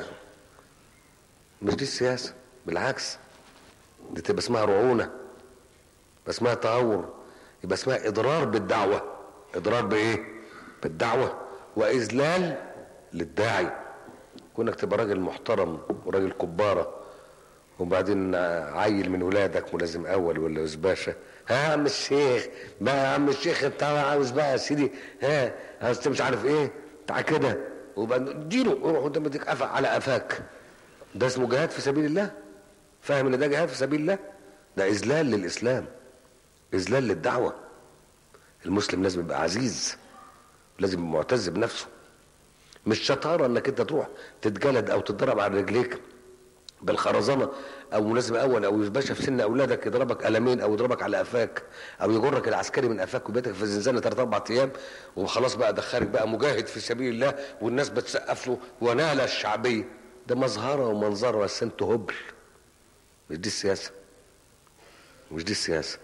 مش دي السياسه بالعكس دي تبقى اسمها رعونه يبقى اسمها تهور يبقى اسمها اضرار بالدعوه اضرار بايه بالدعوه واذلال للداعي كونك تبقى راجل محترم وراجل كباره وبعدين عيل من ولادك ملازم اول ولا باشا ها يا عم الشيخ بقى يا عم الشيخ انت عاوز بقى يا سيدي ها انت مش عارف ايه تعال كده وبقى اديله روح قدام اديك قفا على قفاك ده اسمه جهاد في سبيل الله فاهم ان ده جهاد في سبيل الله ده اذلال للاسلام اذلال للدعوه المسلم لازم يبقى عزيز لازم يبقى معتز بنفسه مش شطاره انك انت تروح تتجلد او تتضرب على رجليك بالخرزانه او ملازم اول او باشا في سن اولادك يضربك قلمين او يضربك على قفاك او يجرك العسكري من قفاك وبيتك في الزنزانه ثلاث اربع ايام وخلاص بقى دخلك بقى مجاهد في سبيل الله والناس بتسقف له ونال الشعبيه ده مظهره ومنظره بس انتوا هبل مش دي السياسه مش دي السياسه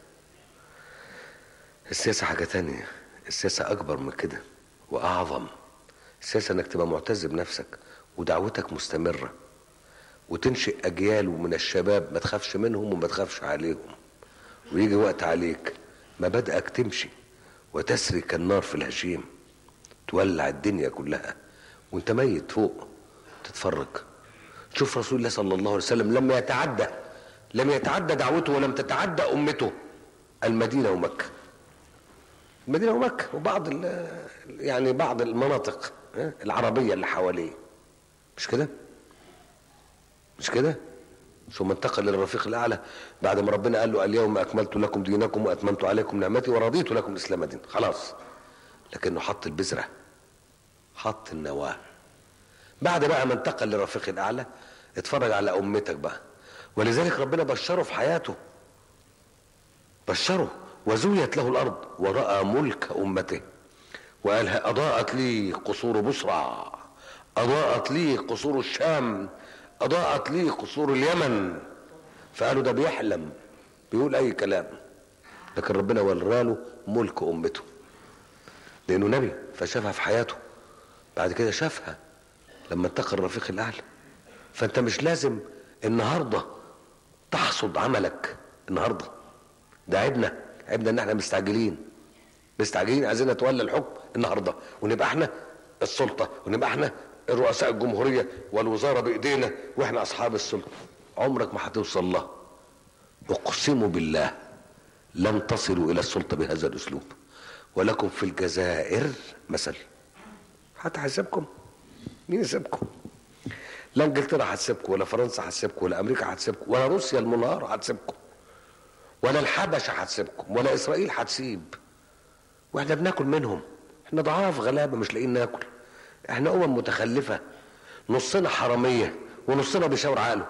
السياسه حاجه تانية السياسه اكبر من كده واعظم السياسه انك تبقى معتز بنفسك ودعوتك مستمره وتنشئ اجيال من الشباب ما تخافش منهم وما تخافش عليهم ويجي وقت عليك مبادئك تمشي وتسري كالنار في الهشيم تولع الدنيا كلها وانت ميت فوق تتفرج تشوف رسول الله صلى الله عليه وسلم لما يتعدى لم يتعدى دعوته ولم تتعدى امته المدينه ومكه المدينه ومكه وبعض ال- يعني بعض المناطق ها، العربيه اللي حواليه مش كده؟ مش كده ثم انتقل للرفيق الاعلى بعد ما ربنا قال له اليوم اكملت لكم دينكم واتممت عليكم نعمتي ورضيت لكم الاسلام دين خلاص لكنه حط البذره حط النواه بعد بقى ما انتقل للرفيق الاعلى اتفرج على امتك بقى ولذلك ربنا بشره في حياته بشره وزويت له الارض وراى ملك امته وقال اضاءت لي قصور بصرى اضاءت لي قصور الشام اضاءت لي قصور اليمن فقالوا ده بيحلم بيقول اي كلام لكن ربنا وراله ملك امته لانه نبي فشافها في حياته بعد كده شافها لما انتقل الرفيق الاعلى فانت مش لازم النهارده تحصد عملك النهارده ده عيبنا عيبنا ان احنا مستعجلين مستعجلين عايزين نتولى الحكم النهارده ونبقى احنا السلطه ونبقى احنا رؤساء الجمهوريه والوزاره بايدينا واحنا اصحاب السلطه عمرك ما هتوصل لها اقسم بالله لن تصلوا الى السلطه بهذا الاسلوب ولكم في الجزائر مثل هتحاسبكم مين يسيبكم لا انجلترا هتسيبكم ولا فرنسا هتسيبكم ولا امريكا هتسيبكم ولا روسيا المنهاره هتسيبكم ولا الحبشه هتسيبكم ولا اسرائيل هتسيب واحنا بناكل منهم احنا ضعاف غلابه مش لاقيين ناكل احنا امم متخلفه نصنا حراميه ونصنا بيشاور عقله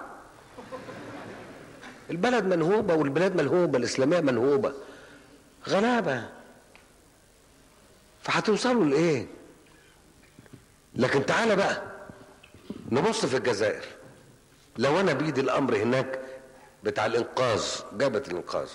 البلد منهوبه والبلاد ملهوبه الاسلاميه منهوبه غلابه فهتوصلوا لايه لكن تعالى بقى نبص في الجزائر لو انا بيدي الامر هناك بتاع الانقاذ جابت الانقاذ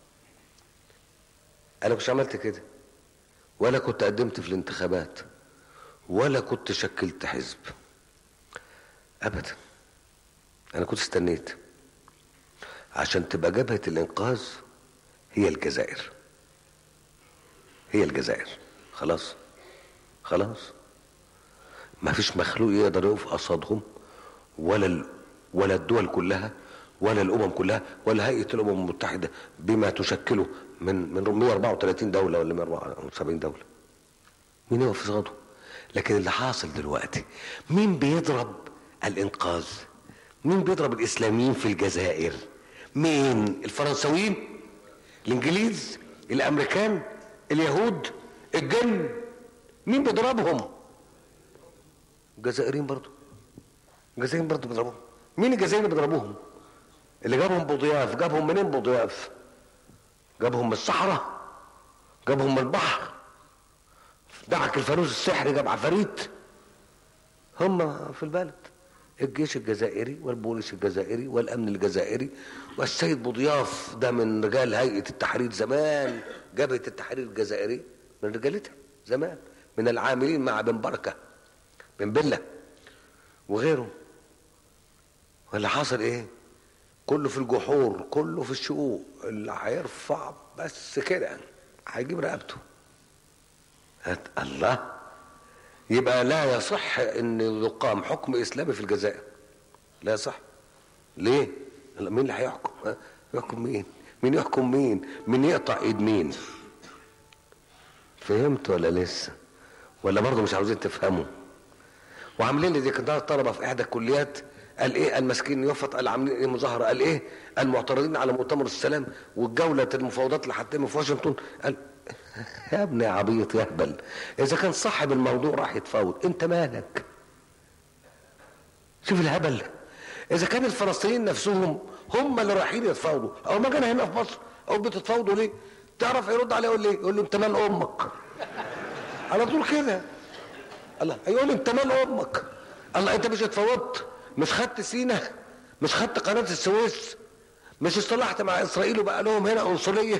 انا كنت عملت كده ولا كنت قدمت في الانتخابات ولا كنت شكلت حزب ابدا انا كنت استنيت عشان تبقى جبهة الانقاذ هي الجزائر هي الجزائر خلاص خلاص ما فيش مخلوق يقدر يقف قصادهم ولا ال... ولا الدول كلها ولا الامم كلها ولا هيئه الامم المتحده بما تشكله من من 134 دوله ولا 174 دوله مين يقف قصاده لكن اللي حاصل دلوقتي مين بيضرب الانقاذ مين بيضرب الاسلاميين في الجزائر مين الفرنساويين الانجليز الامريكان اليهود الجن مين بيضربهم الجزائريين برضو الجزائريين برضو بيضربوهم مين الجزائريين اللي بيضربوهم اللي جابهم بضياف جابهم منين بضياف جابهم من الصحراء جابهم من البحر دعك الفانوس السحري جاب عفاريت هم في البلد الجيش الجزائري والبوليس الجزائري والامن الجزائري والسيد بضياف ده من رجال هيئه التحرير زمان جبهه التحرير الجزائري من رجالتها زمان من العاملين مع بن بركه بن بله وغيره واللي حاصل ايه كله في الجحور كله في الشقوق اللي هيرفع بس كده هيجيب رقبته هات الله يبقى لا يصح ان يقام حكم اسلامي في الجزائر لا يصح ليه مين اللي هيحكم ها؟ يحكم مين مين يحكم مين مين يقطع ايد مين فهمت ولا لسه ولا برضه مش عاوزين تفهموا وعاملين لي ديكتاتور طلبه في احدى الكليات قال ايه المسكين يفط قال عاملين ايه مظاهره قال ايه المعترضين على مؤتمر السلام والجوله المفاوضات اللي هتتم في واشنطن قال يا ابني يا عبيط يا اهبل اذا كان صاحب الموضوع راح يتفاوض انت مالك شوف الهبل اذا كان الفلسطينيين نفسهم هم اللي رايحين يتفاوضوا او ما جانا هنا في مصر او بتتفاوضوا ليه تعرف يرد عليه يقول ليه يقول له انت مال امك على طول كده الله هيقول انت مال امك الله انت مش اتفاوضت مش خدت سينا مش خدت قناه السويس مش اصطلحت مع اسرائيل وبقى لهم هنا عنصريه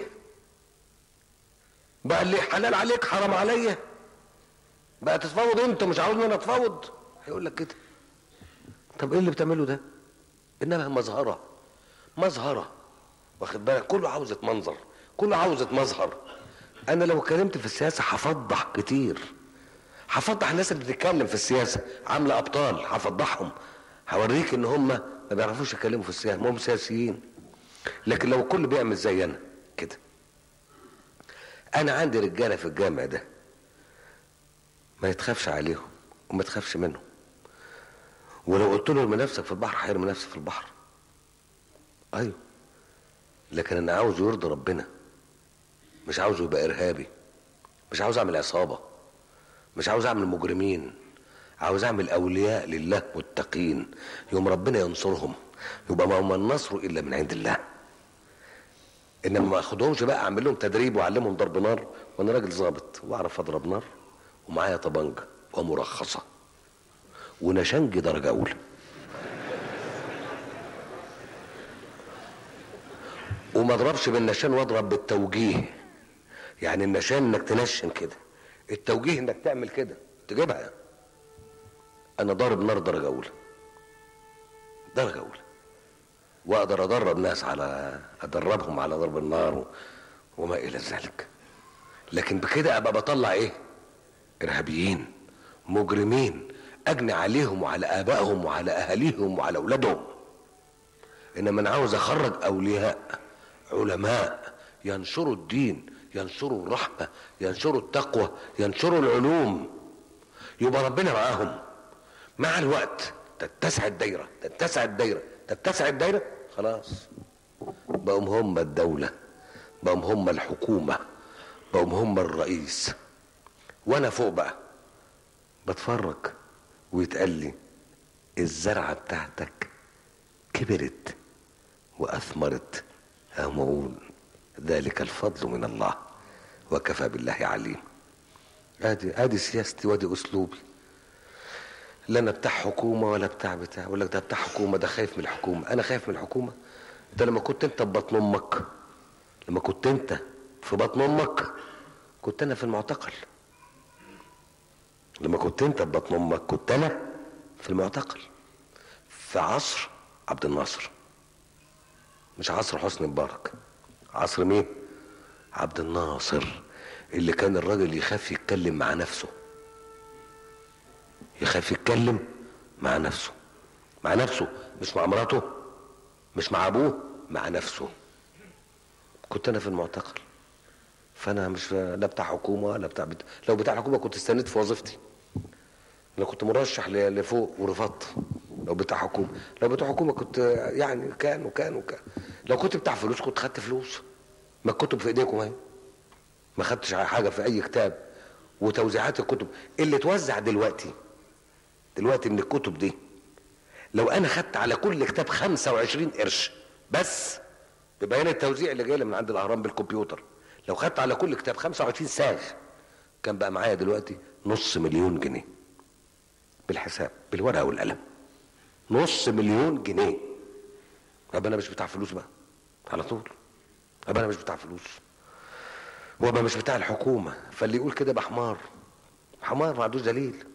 بقى اللي حلال عليك حرام عليا بقى تتفاوض انت مش عاوزني انا اتفاوض هيقول لك كده طب ايه اللي بتعمله ده انما مظهره مظهره واخد بالك كله عاوزة منظر كله عاوزة مظهر انا لو اتكلمت في السياسه هفضح كتير هفضح الناس اللي بتتكلم في السياسه عامله ابطال هفضحهم هوريك ان هم ما بيعرفوش يتكلموا في السياسه هم سياسيين لكن لو الكل بيعمل زي انا كده انا عندي رجاله في الجامع ده ما يتخافش عليهم وما تخافش منهم ولو قلت له ارمي نفسك في البحر هيرمي نفسه في البحر ايوه لكن انا عاوز يرضي ربنا مش عاوزه يبقى ارهابي مش عاوز اعمل عصابه مش عاوز اعمل مجرمين عاوز اعمل اولياء لله متقين يوم ربنا ينصرهم يبقى ما هم النصر الا من عند الله انما ما اخدهمش بقى اعمل لهم تدريب واعلمهم ضرب نار وانا راجل ظابط واعرف اضرب نار ومعايا طبنجه ومرخصه ونشنج درجه اولى وما اضربش بالنشان واضرب بالتوجيه يعني النشان انك تنشن كده التوجيه انك تعمل كده تجيبها انا ضارب نار درجه اولى درجه اولى واقدر ادرب ناس على ادربهم على ضرب النار وما الى ذلك لكن بكده ابقى بطلع ايه ارهابيين مجرمين اجني عليهم وعلى ابائهم وعلى اهاليهم وعلى اولادهم انما انا عاوز اخرج اولياء علماء ينشروا الدين ينشروا الرحمه ينشروا التقوى ينشروا العلوم يبقى ربنا معاهم مع الوقت تتسع الدايره تتسع الدايره تتسع الدايره خلاص بقوا هم الدوله بقوا هم الحكومه بقوا هم الرئيس وانا فوق بقى بتفرج ويتقال لي الزرعه بتاعتك كبرت واثمرت أقوم اقول ذلك الفضل من الله وكفى بالله عليم ادي ادي سياستي وادي اسلوبي لا انا بتاع حكومه ولا بتاع بتاع ولا ده بتاع حكومه ده خايف من الحكومه انا خايف من الحكومه انت لما كنت انت في بطن امك لما كنت انت في بطن امك كنت انا في المعتقل لما كنت انت في بطن امك كنت انا في المعتقل في عصر عبد الناصر مش عصر حسني مبارك عصر مين عبد الناصر اللي كان الراجل يخاف يتكلم مع نفسه يخاف يتكلم مع نفسه مع نفسه مش مع مراته مش مع ابوه مع نفسه كنت انا في المعتقل فانا مش لا بتاع حكومه ولا بتاع بت... لو بتاع حكومه كنت استنيت في وظيفتي انا كنت مرشح ل- لفوق ورفضت لو بتاع حكومه لو بتاع حكومه كنت يعني كان وكان وكان لو كنت بتاع فلوس كنت خدت فلوس ما الكتب في ايديكم اهي ما خدتش حاجه في اي كتاب وتوزيعات الكتب اللي توزع دلوقتي دلوقتي من الكتب دي لو انا خدت على كل كتاب 25 قرش بس ببيان التوزيع اللي جاي لي من عند الاهرام بالكمبيوتر لو خدت على كل كتاب 25 ساغ كان بقى معايا دلوقتي نص مليون جنيه بالحساب بالورقه والقلم نص مليون جنيه طب انا مش بتاع فلوس بقى على طول طب انا مش بتاع فلوس وابقى مش بتاع الحكومه فاللي يقول كده يبقى حمار حمار ما عندوش دليل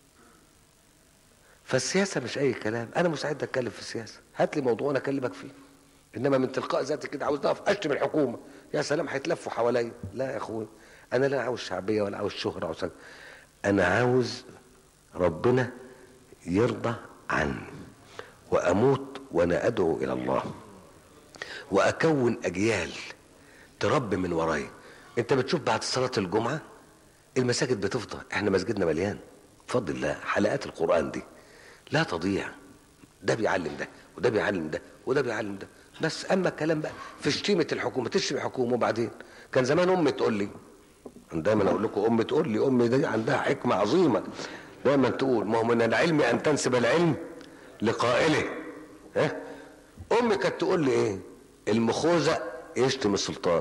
فالسياسه مش اي كلام انا مستعد اتكلم في السياسه هات لي موضوع انا اكلمك فيه انما من تلقاء ذاتي كده عاوز اقف اشتم الحكومه يا سلام هيتلفوا حواليا لا يا اخوي انا لا عاوز شعبيه ولا عاوز شهره عاوز حاجة. انا عاوز ربنا يرضى عني واموت وانا ادعو الى الله واكون اجيال تربي من ورايا انت بتشوف بعد صلاه الجمعه المساجد بتفضى احنا مسجدنا مليان بفضل الله حلقات القران دي لا تضيع ده بيعلم ده وده بيعلم ده وده بيعلم ده بس اما الكلام بقى في شتيمه الحكومه تشتم الحكومه وبعدين كان زمان امي تقول لي أنا دايما اقول لكم امي تقول لي امي دي عندها حكمه عظيمه دايما تقول ما هو من العلم ان تنسب العلم لقائله ها امي كانت تقول لي ايه المخوذه يشتم السلطان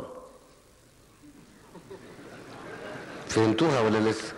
فهمتوها ولا لسه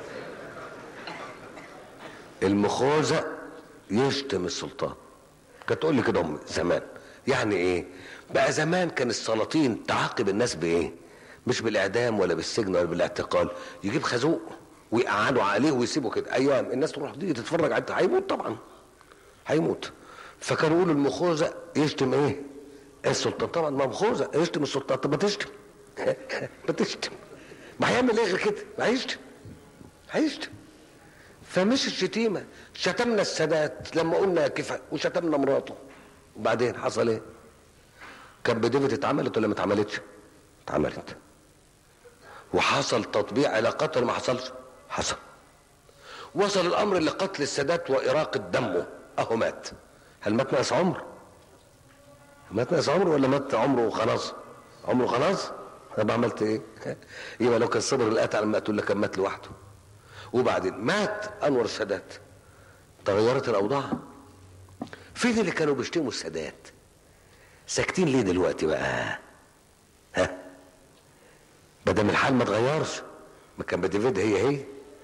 المخوذه يشتم السلطان كانت تقول لي كده امي زمان يعني ايه بقى زمان كان السلاطين تعاقب الناس بايه مش بالاعدام ولا بالسجن ولا بالاعتقال يجيب خازوق ويقعدوا عليه ويسيبوا كده ايام الناس تروح تيجي تتفرج عليه هيموت طبعا هيموت فكانوا يقولوا المخوذه يشتم ايه السلطان طبعا ما مخوذه يشتم السلطان طب ما تشتم ما تشتم ما هيعمل ايه غير كده ما هيشتم هيشتم فمش الشتيمه شتمنا السادات لما قلنا كفايه وشتمنا مراته وبعدين حصل ايه كان بديفيد اتعملت ولا ما اتعملتش اتعملت وحصل تطبيع علاقات ولا ما حصلش حصل وصل الامر لقتل السادات واراقه دمه اهو مات هل مات ناقص عمر مات ناقص عمر ولا مات عمره وخلاص عمره خلاص طب عملت ايه يبقى لو كان صبر القتل على المقتول لكان مات لوحده وبعدين مات انور السادات تغيرت الاوضاع فين اللي كانوا بيشتموا السادات ساكتين ليه دلوقتي بقى ها بدل الحال ما اتغيرش ما كان بديفيد هي هي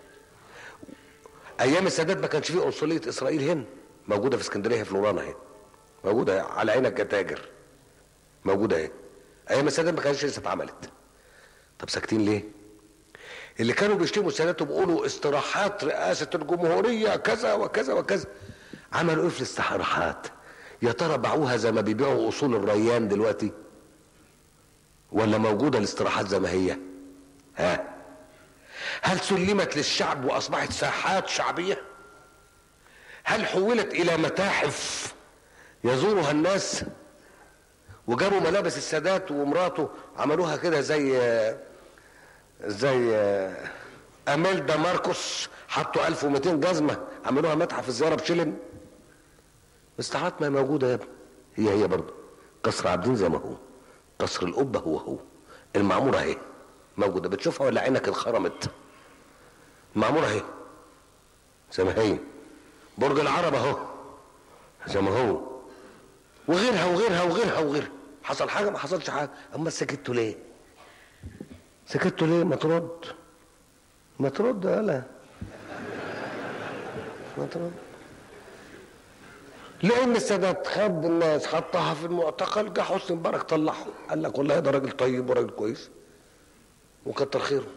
ايام السادات ما كانش فيه قنصليه اسرائيل هنا موجوده في اسكندريه في لورانا اهي موجوده على عينك يا تاجر موجوده اهي ايام السادات ما كانش لسه اتعملت طب ساكتين ليه اللي كانوا بيشتموا السادات وبيقولوا استراحات رئاسه الجمهوريه كذا وكذا وكذا عملوا ايه في الاستراحات يا ترى باعوها زي ما بيبيعوا اصول الريان دلوقتي ولا موجودة الاستراحات زي ما هي ها هل سلمت للشعب واصبحت ساحات شعبية هل حولت الى متاحف يزورها الناس وجابوا ملابس السادات ومراته عملوها كده زي زي اميلدا ماركوس حطوا 1200 جزمه عملوها متحف الزياره بشلن استحالات ما هي موجوده يا ابني هي هي برضه قصر عابدين زي ما هو قصر القبه هو هو المعموره اهي موجوده بتشوفها ولا عينك انخرمت المعموره اهي زي ما هي برج العرب اهو زي ما هو وغيرها وغيرها وغيرها وغيرها حصل حاجه ما حصلش حاجه اما سكتوا ليه سكتوا ليه ما ترد ما ترد يالا ما ترد لان السادات خد الناس حطها في المعتقل جه حسني مبارك طلعهم قال لك والله ده راجل طيب وراجل كويس وكتر خيره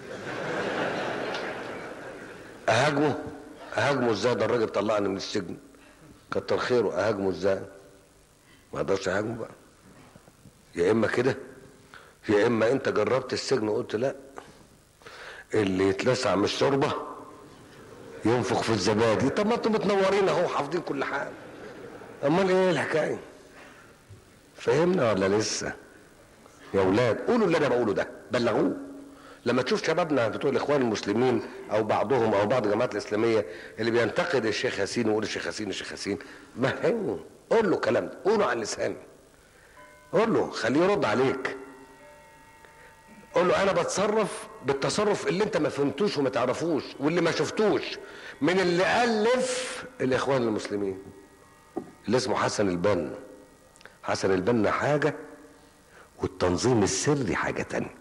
اهاجمه اهاجمه ازاي ده الراجل طلعني من السجن كتر خيره اهاجمه ازاي ما اقدرش اهاجمه بقى يا اما كده يا اما انت جربت السجن وقلت لا اللي يتلسع من الشوربه ينفخ في الزبادي طب ما انتم متنورين اهو حافظين كل حاجه امال ايه الحكايه فهمنا ولا لسه يا اولاد قولوا اللي انا بقوله ده بلغوه لما تشوف شبابنا بتوع الاخوان المسلمين او بعضهم او بعض الجماعات الاسلاميه اللي بينتقد الشيخ ياسين ويقول الشيخ ياسين الشيخ ياسين مهمه قول له الكلام ده قوله على اللسان قول له خليه يرد عليك قول له انا بتصرف بالتصرف اللي انت ما فهمتوش وما تعرفوش واللي ما شفتوش من اللي الف الاخوان المسلمين اللي اسمه حسن البنا حسن البنا حاجه والتنظيم السري حاجه تانية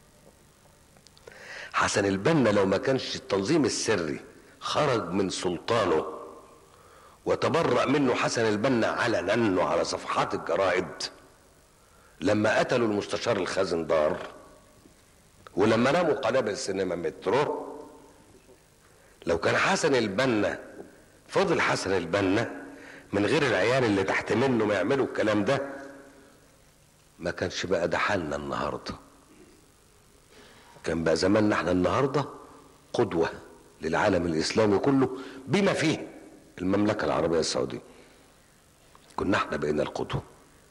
حسن البنا لو ما كانش التنظيم السري خرج من سلطانه وتبرأ منه حسن البنا علنا وعلى صفحات الجرائد لما قتلوا المستشار الخازندار ولما رموا قنابل السينما مترو لو كان حسن البنا فضل حسن البنا من غير العيال اللي تحت منه ما يعملوا الكلام ده ما كانش بقى ده حالنا النهارده كان بقى زماننا احنا النهارده قدوه للعالم الاسلامي كله بما فيه المملكه العربيه السعوديه كنا احنا بقينا القدوه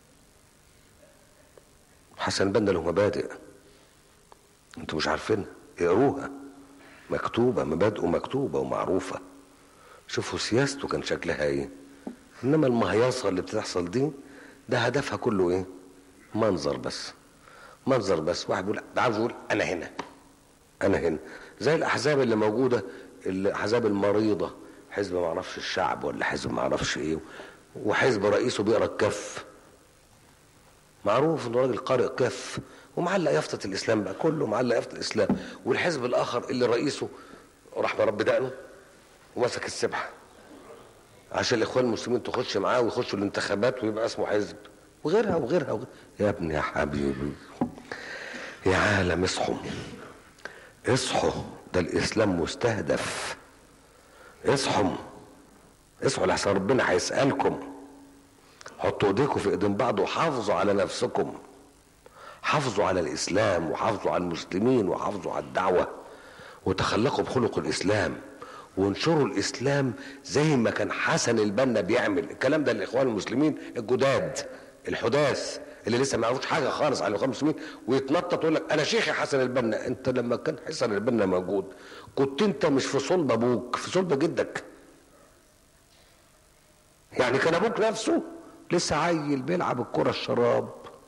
حسن بنا له مبادئ انتوا مش عارفينها اقروها مكتوبة مبادئه مكتوبة ومعروفة شوفوا سياسته كان شكلها ايه انما المهيصة اللي بتحصل دي ده هدفها كله ايه منظر بس منظر بس واحد بيقول ده عاوز يقول انا هنا انا هنا زي الاحزاب اللي موجودة الاحزاب المريضة حزب ما اعرفش الشعب ولا حزب ما اعرفش ايه وحزب رئيسه بيقرا الكف معروف انه راجل قارئ كف ومعلق يافطة الإسلام بقى كله معلق يافطة الإسلام والحزب الآخر اللي رئيسه راح برب دقنه ومسك السبحة عشان الإخوان المسلمين تخش معاه ويخشوا الانتخابات ويبقى اسمه حزب وغيرها وغيرها, وغيرها. يا ابني يا حبيبي يا عالم اصحوا اصحوا ده الإسلام مستهدف اصحوا اصحوا لحسن ربنا هيسألكم حطوا ايديكم في ايدين بعض وحافظوا على نفسكم حافظوا على الاسلام وحافظوا على المسلمين وحافظوا على الدعوه وتخلقوا بخلق الاسلام وانشروا الاسلام زي ما كان حسن البنا بيعمل الكلام ده للاخوان المسلمين الجداد الحداث اللي لسه ما يعرفوش حاجه خالص عن الاخوان المسلمين ويتنطط ويقول لك انا شيخي حسن البنا انت لما كان حسن البنا موجود كنت انت مش في صلب ابوك في صلب جدك يعني كان ابوك نفسه لسه عيل بيلعب الكره الشراب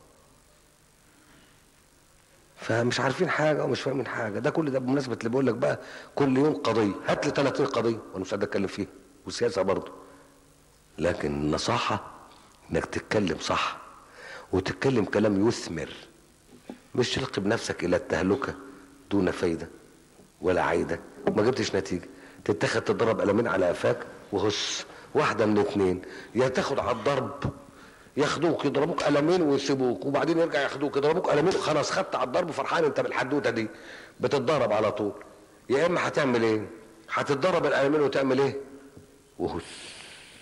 فمش عارفين حاجه ومش فاهمين حاجه ده كل ده بمناسبه اللي بقول لك بقى كل يوم قضيه هات لي 30 قضيه وانا مش قادر اتكلم فيها والسياسه برضه لكن النصاحه انك تتكلم صح وتتكلم كلام يثمر مش تلقي بنفسك الى التهلكه دون فايده ولا عايده ما جبتش نتيجه تتاخد تضرب قلمين على قفاك وهس واحده من اتنين يا تاخد على الضرب ياخدوك يضربوك قلمين ويسيبوك وبعدين يرجع ياخدوك يضربوك قلمين خلاص خدت على الضرب فرحان انت بالحدوته دي بتتضرب على طول يا اما هتعمل ايه هتتضرب القلمين وتعمل ايه وهس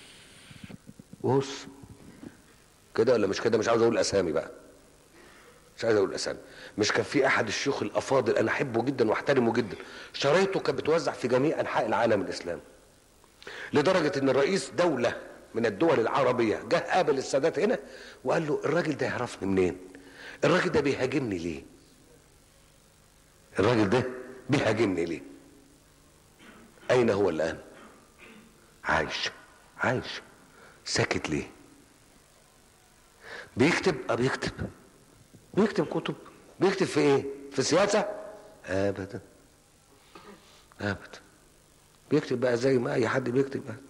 وهس كده ولا مش كده مش عاوز اقول اسامي بقى مش عايز اقول اسامي مش كان في احد الشيوخ الافاضل انا احبه جدا واحترمه جدا شرايطه كانت بتوزع في جميع انحاء العالم الاسلامي لدرجه ان الرئيس دوله من الدول العربيه جه قابل السادات هنا وقال له الراجل ده يعرفني منين الراجل ده بيهاجمني ليه الراجل ده بيهاجمني ليه اين هو الان عايش عايش ساكت ليه بيكتب اه بيكتب بيكتب كتب بيكتب في ايه في السياسه ابدا ابدا بيكتب بقى زي ما اي حد بيكتب بقى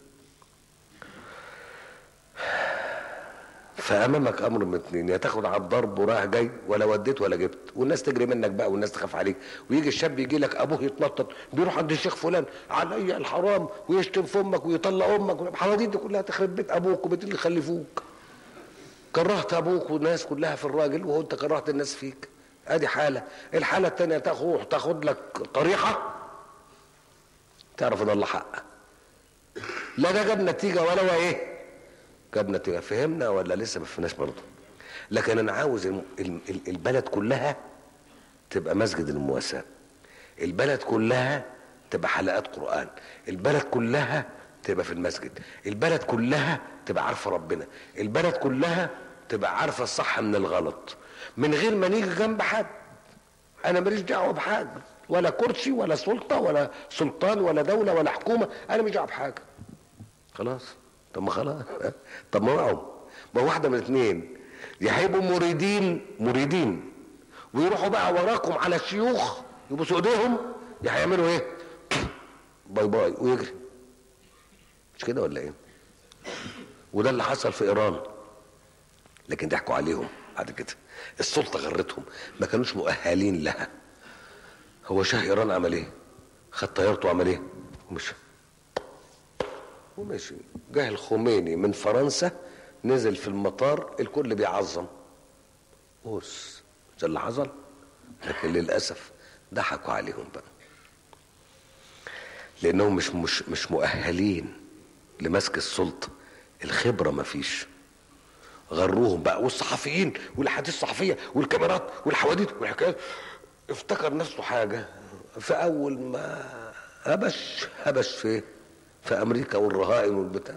فامامك امر من اتنين يا تاخد على الضرب ورايح جاي ولا وديت ولا جبت والناس تجري منك بقى والناس تخاف عليك ويجي الشاب يجي لك ابوه يتنطط بيروح عند الشيخ فلان علي الحرام ويشتم في امك ويطلق امك الحواديت دي كلها تخرب بيت ابوك وبيت اللي خلفوك كرهت ابوك والناس كلها في الراجل وهو انت كرهت الناس فيك ادي حاله الحاله الثانيه تاخد تاخد لك طريحه تعرف ان الله حق لا ده جاب نتيجه ولا هو ايه جاب نتيجه فهمنا ولا لسه ما فهمناش برضه لكن انا عاوز الم- ال- ال- البلد كلها تبقى مسجد المواساه البلد كلها تبقى حلقات قران البلد كلها تبقى في المسجد البلد كلها تبقى عارفه ربنا البلد كلها تبقى عارفه الصح من الغلط من غير ما نيجي جنب حد انا ماليش دعوه بحاجه ولا كرسي ولا سلطه ولا سلطان ولا دوله ولا حكومه انا مش دعوه بحاجه خلاص طب ما خلاص طب ما معهم ما واحده من الاثنين يا هيبقوا مريدين مريدين ويروحوا بقى وراكم على الشيوخ يبوسوا ايديهم يا هيعملوا ايه باي باي ويجري مش كده ولا ايه وده اللي حصل في ايران لكن ضحكوا عليهم بعد كده السلطه غرتهم ما كانوش مؤهلين لها هو شاه ايران عمل ايه خد طيارته وعمل ايه ومشي ومشي جه الخميني من فرنسا نزل في المطار الكل بيعظم بص ده اللي حصل لكن للاسف ضحكوا عليهم بقى لانهم مش مش مش مؤهلين لمسك السلطه الخبره ما فيش غروهم بقى والصحفيين والاحاديث الصحفيه والكاميرات والحواديت والحكايات افتكر نفسه حاجه فاول ما هبش هبش في في امريكا والرهائن والبتاع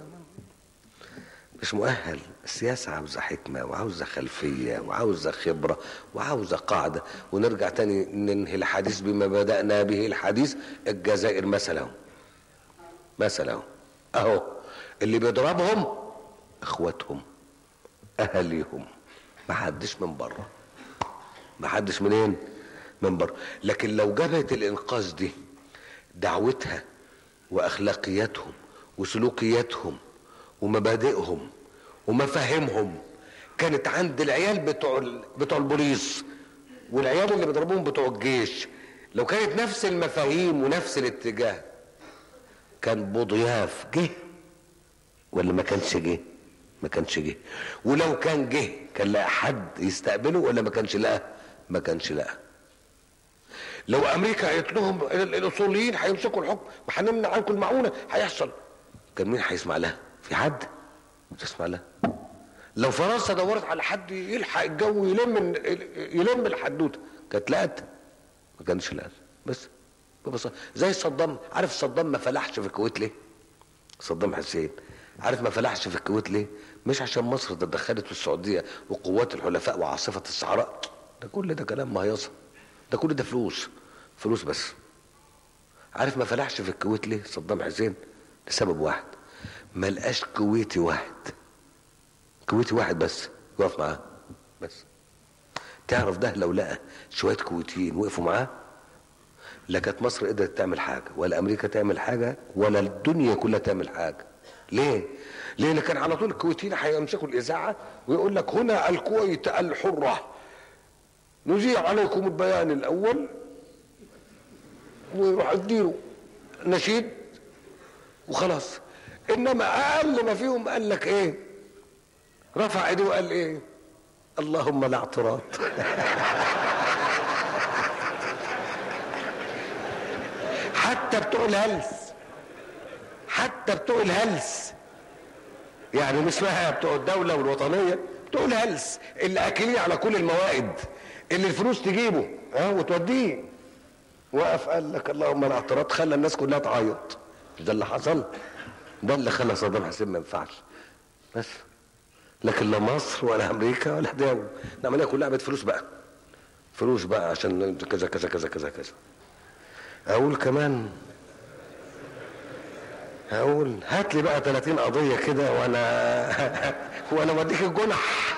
مش مؤهل السياسة عاوزة حكمة وعاوزة خلفية وعاوزة خبرة وعاوزة قاعدة ونرجع تاني ننهي الحديث بما بدأنا به الحديث الجزائر مثلا اهو مثلا اهو اهو اللي بيضربهم اخواتهم اهاليهم ما حدش من بره ما حدش منين من بره لكن لو جبهة الانقاذ دي دعوتها واخلاقياتهم وسلوكياتهم ومبادئهم ومفاهيمهم كانت عند العيال بتوع ال- بتوع البوليس والعيال اللي بيضربوهم بتوع الجيش لو كانت نفس المفاهيم ونفس الاتجاه كان بوضياف جه ولا ما كانش جه ما كانش جه ولو كان جه كان لقى حد يستقبله ولا ما كانش لقى ما كانش لقى لو امريكا قالت لهم ال- الاصوليين هيمسكوا الحكم وهنمنع عنكم المعونه هيحصل كان مين هيسمع لها في حد مش هيسمع لها لو فرنسا دورت على حد يلحق الجو يلم ال- يلم الحدوته كانت لقت ما كانش لقت بس ببساطه زي صدام عارف صدام ما فلحش في الكويت ليه صدام حسين عارف ما فلحش في الكويت ليه مش عشان مصر تدخلت في السعوديه وقوات الحلفاء وعاصفه الصحراء ده كل ده كلام مهيصه ده كل ده فلوس فلوس بس عارف ما فلحش في الكويت ليه صدام حسين لسبب واحد ما لقاش كويتي واحد كويتي واحد بس يقف معاه بس تعرف ده لو لقى شويه كويتيين وقفوا معاه لا كانت مصر قدرت تعمل حاجه ولا امريكا تعمل حاجه ولا الدنيا كلها تعمل حاجه ليه لان كان على طول الكويتيين هيمسكوا الاذاعه ويقول لك هنا الكويت الحره نذيع عليكم البيان الاول ويروح يديله نشيد وخلاص انما اقل ما فيهم قال لك ايه رفع ايديه وقال ايه اللهم لا اعتراض حتى بتوع الهلس حتى بتوع الهلس يعني مش اسمها بتوع الدولة والوطنية بتوع الهلس اللي اكلين على كل الموائد اللي الفلوس تجيبه ها وتوديه وقف قال لك اللهم انا اعترضت خلى الناس كلها تعيط مش ده اللي حصل ده اللي خلى صدام حسين ما ينفعش بس لكن لا مصر ولا امريكا ولا دول العمليه كلها بقت فلوس بقى فلوس بقى عشان كذا كذا كذا كذا كذا اقول كمان هقول هات لي بقى 30 قضيه كده وانا وانا اوديك الجنح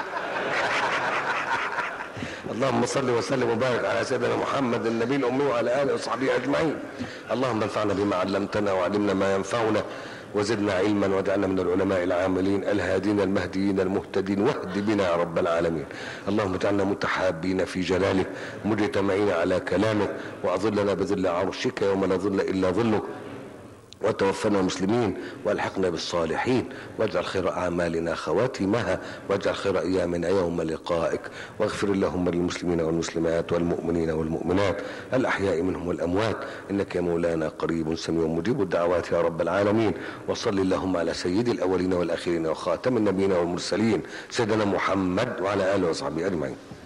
اللهم صل وسلم وبارك على سيدنا محمد النبي الامي وعلى اله وصحبه اجمعين اللهم انفعنا بما علمتنا وعلمنا ما ينفعنا وزدنا علما واجعلنا من العلماء العاملين الهادين المهديين المهتدين واهد بنا يا رب العالمين اللهم اجعلنا متحابين في جلالك مجتمعين على كلامك واظلنا بظل عرشك يوم لا ظل الا ظلك وتوفنا مسلمين والحقنا بالصالحين واجعل خير اعمالنا خواتمها واجعل خير ايامنا يوم لقائك واغفر اللهم للمسلمين والمسلمات والمؤمنين والمؤمنات الاحياء منهم والاموات انك يا مولانا قريب سميع مجيب الدعوات يا رب العالمين وصل اللهم على سيد الاولين والاخرين وخاتم النبيين والمرسلين سيدنا محمد وعلى اله وصحبه اجمعين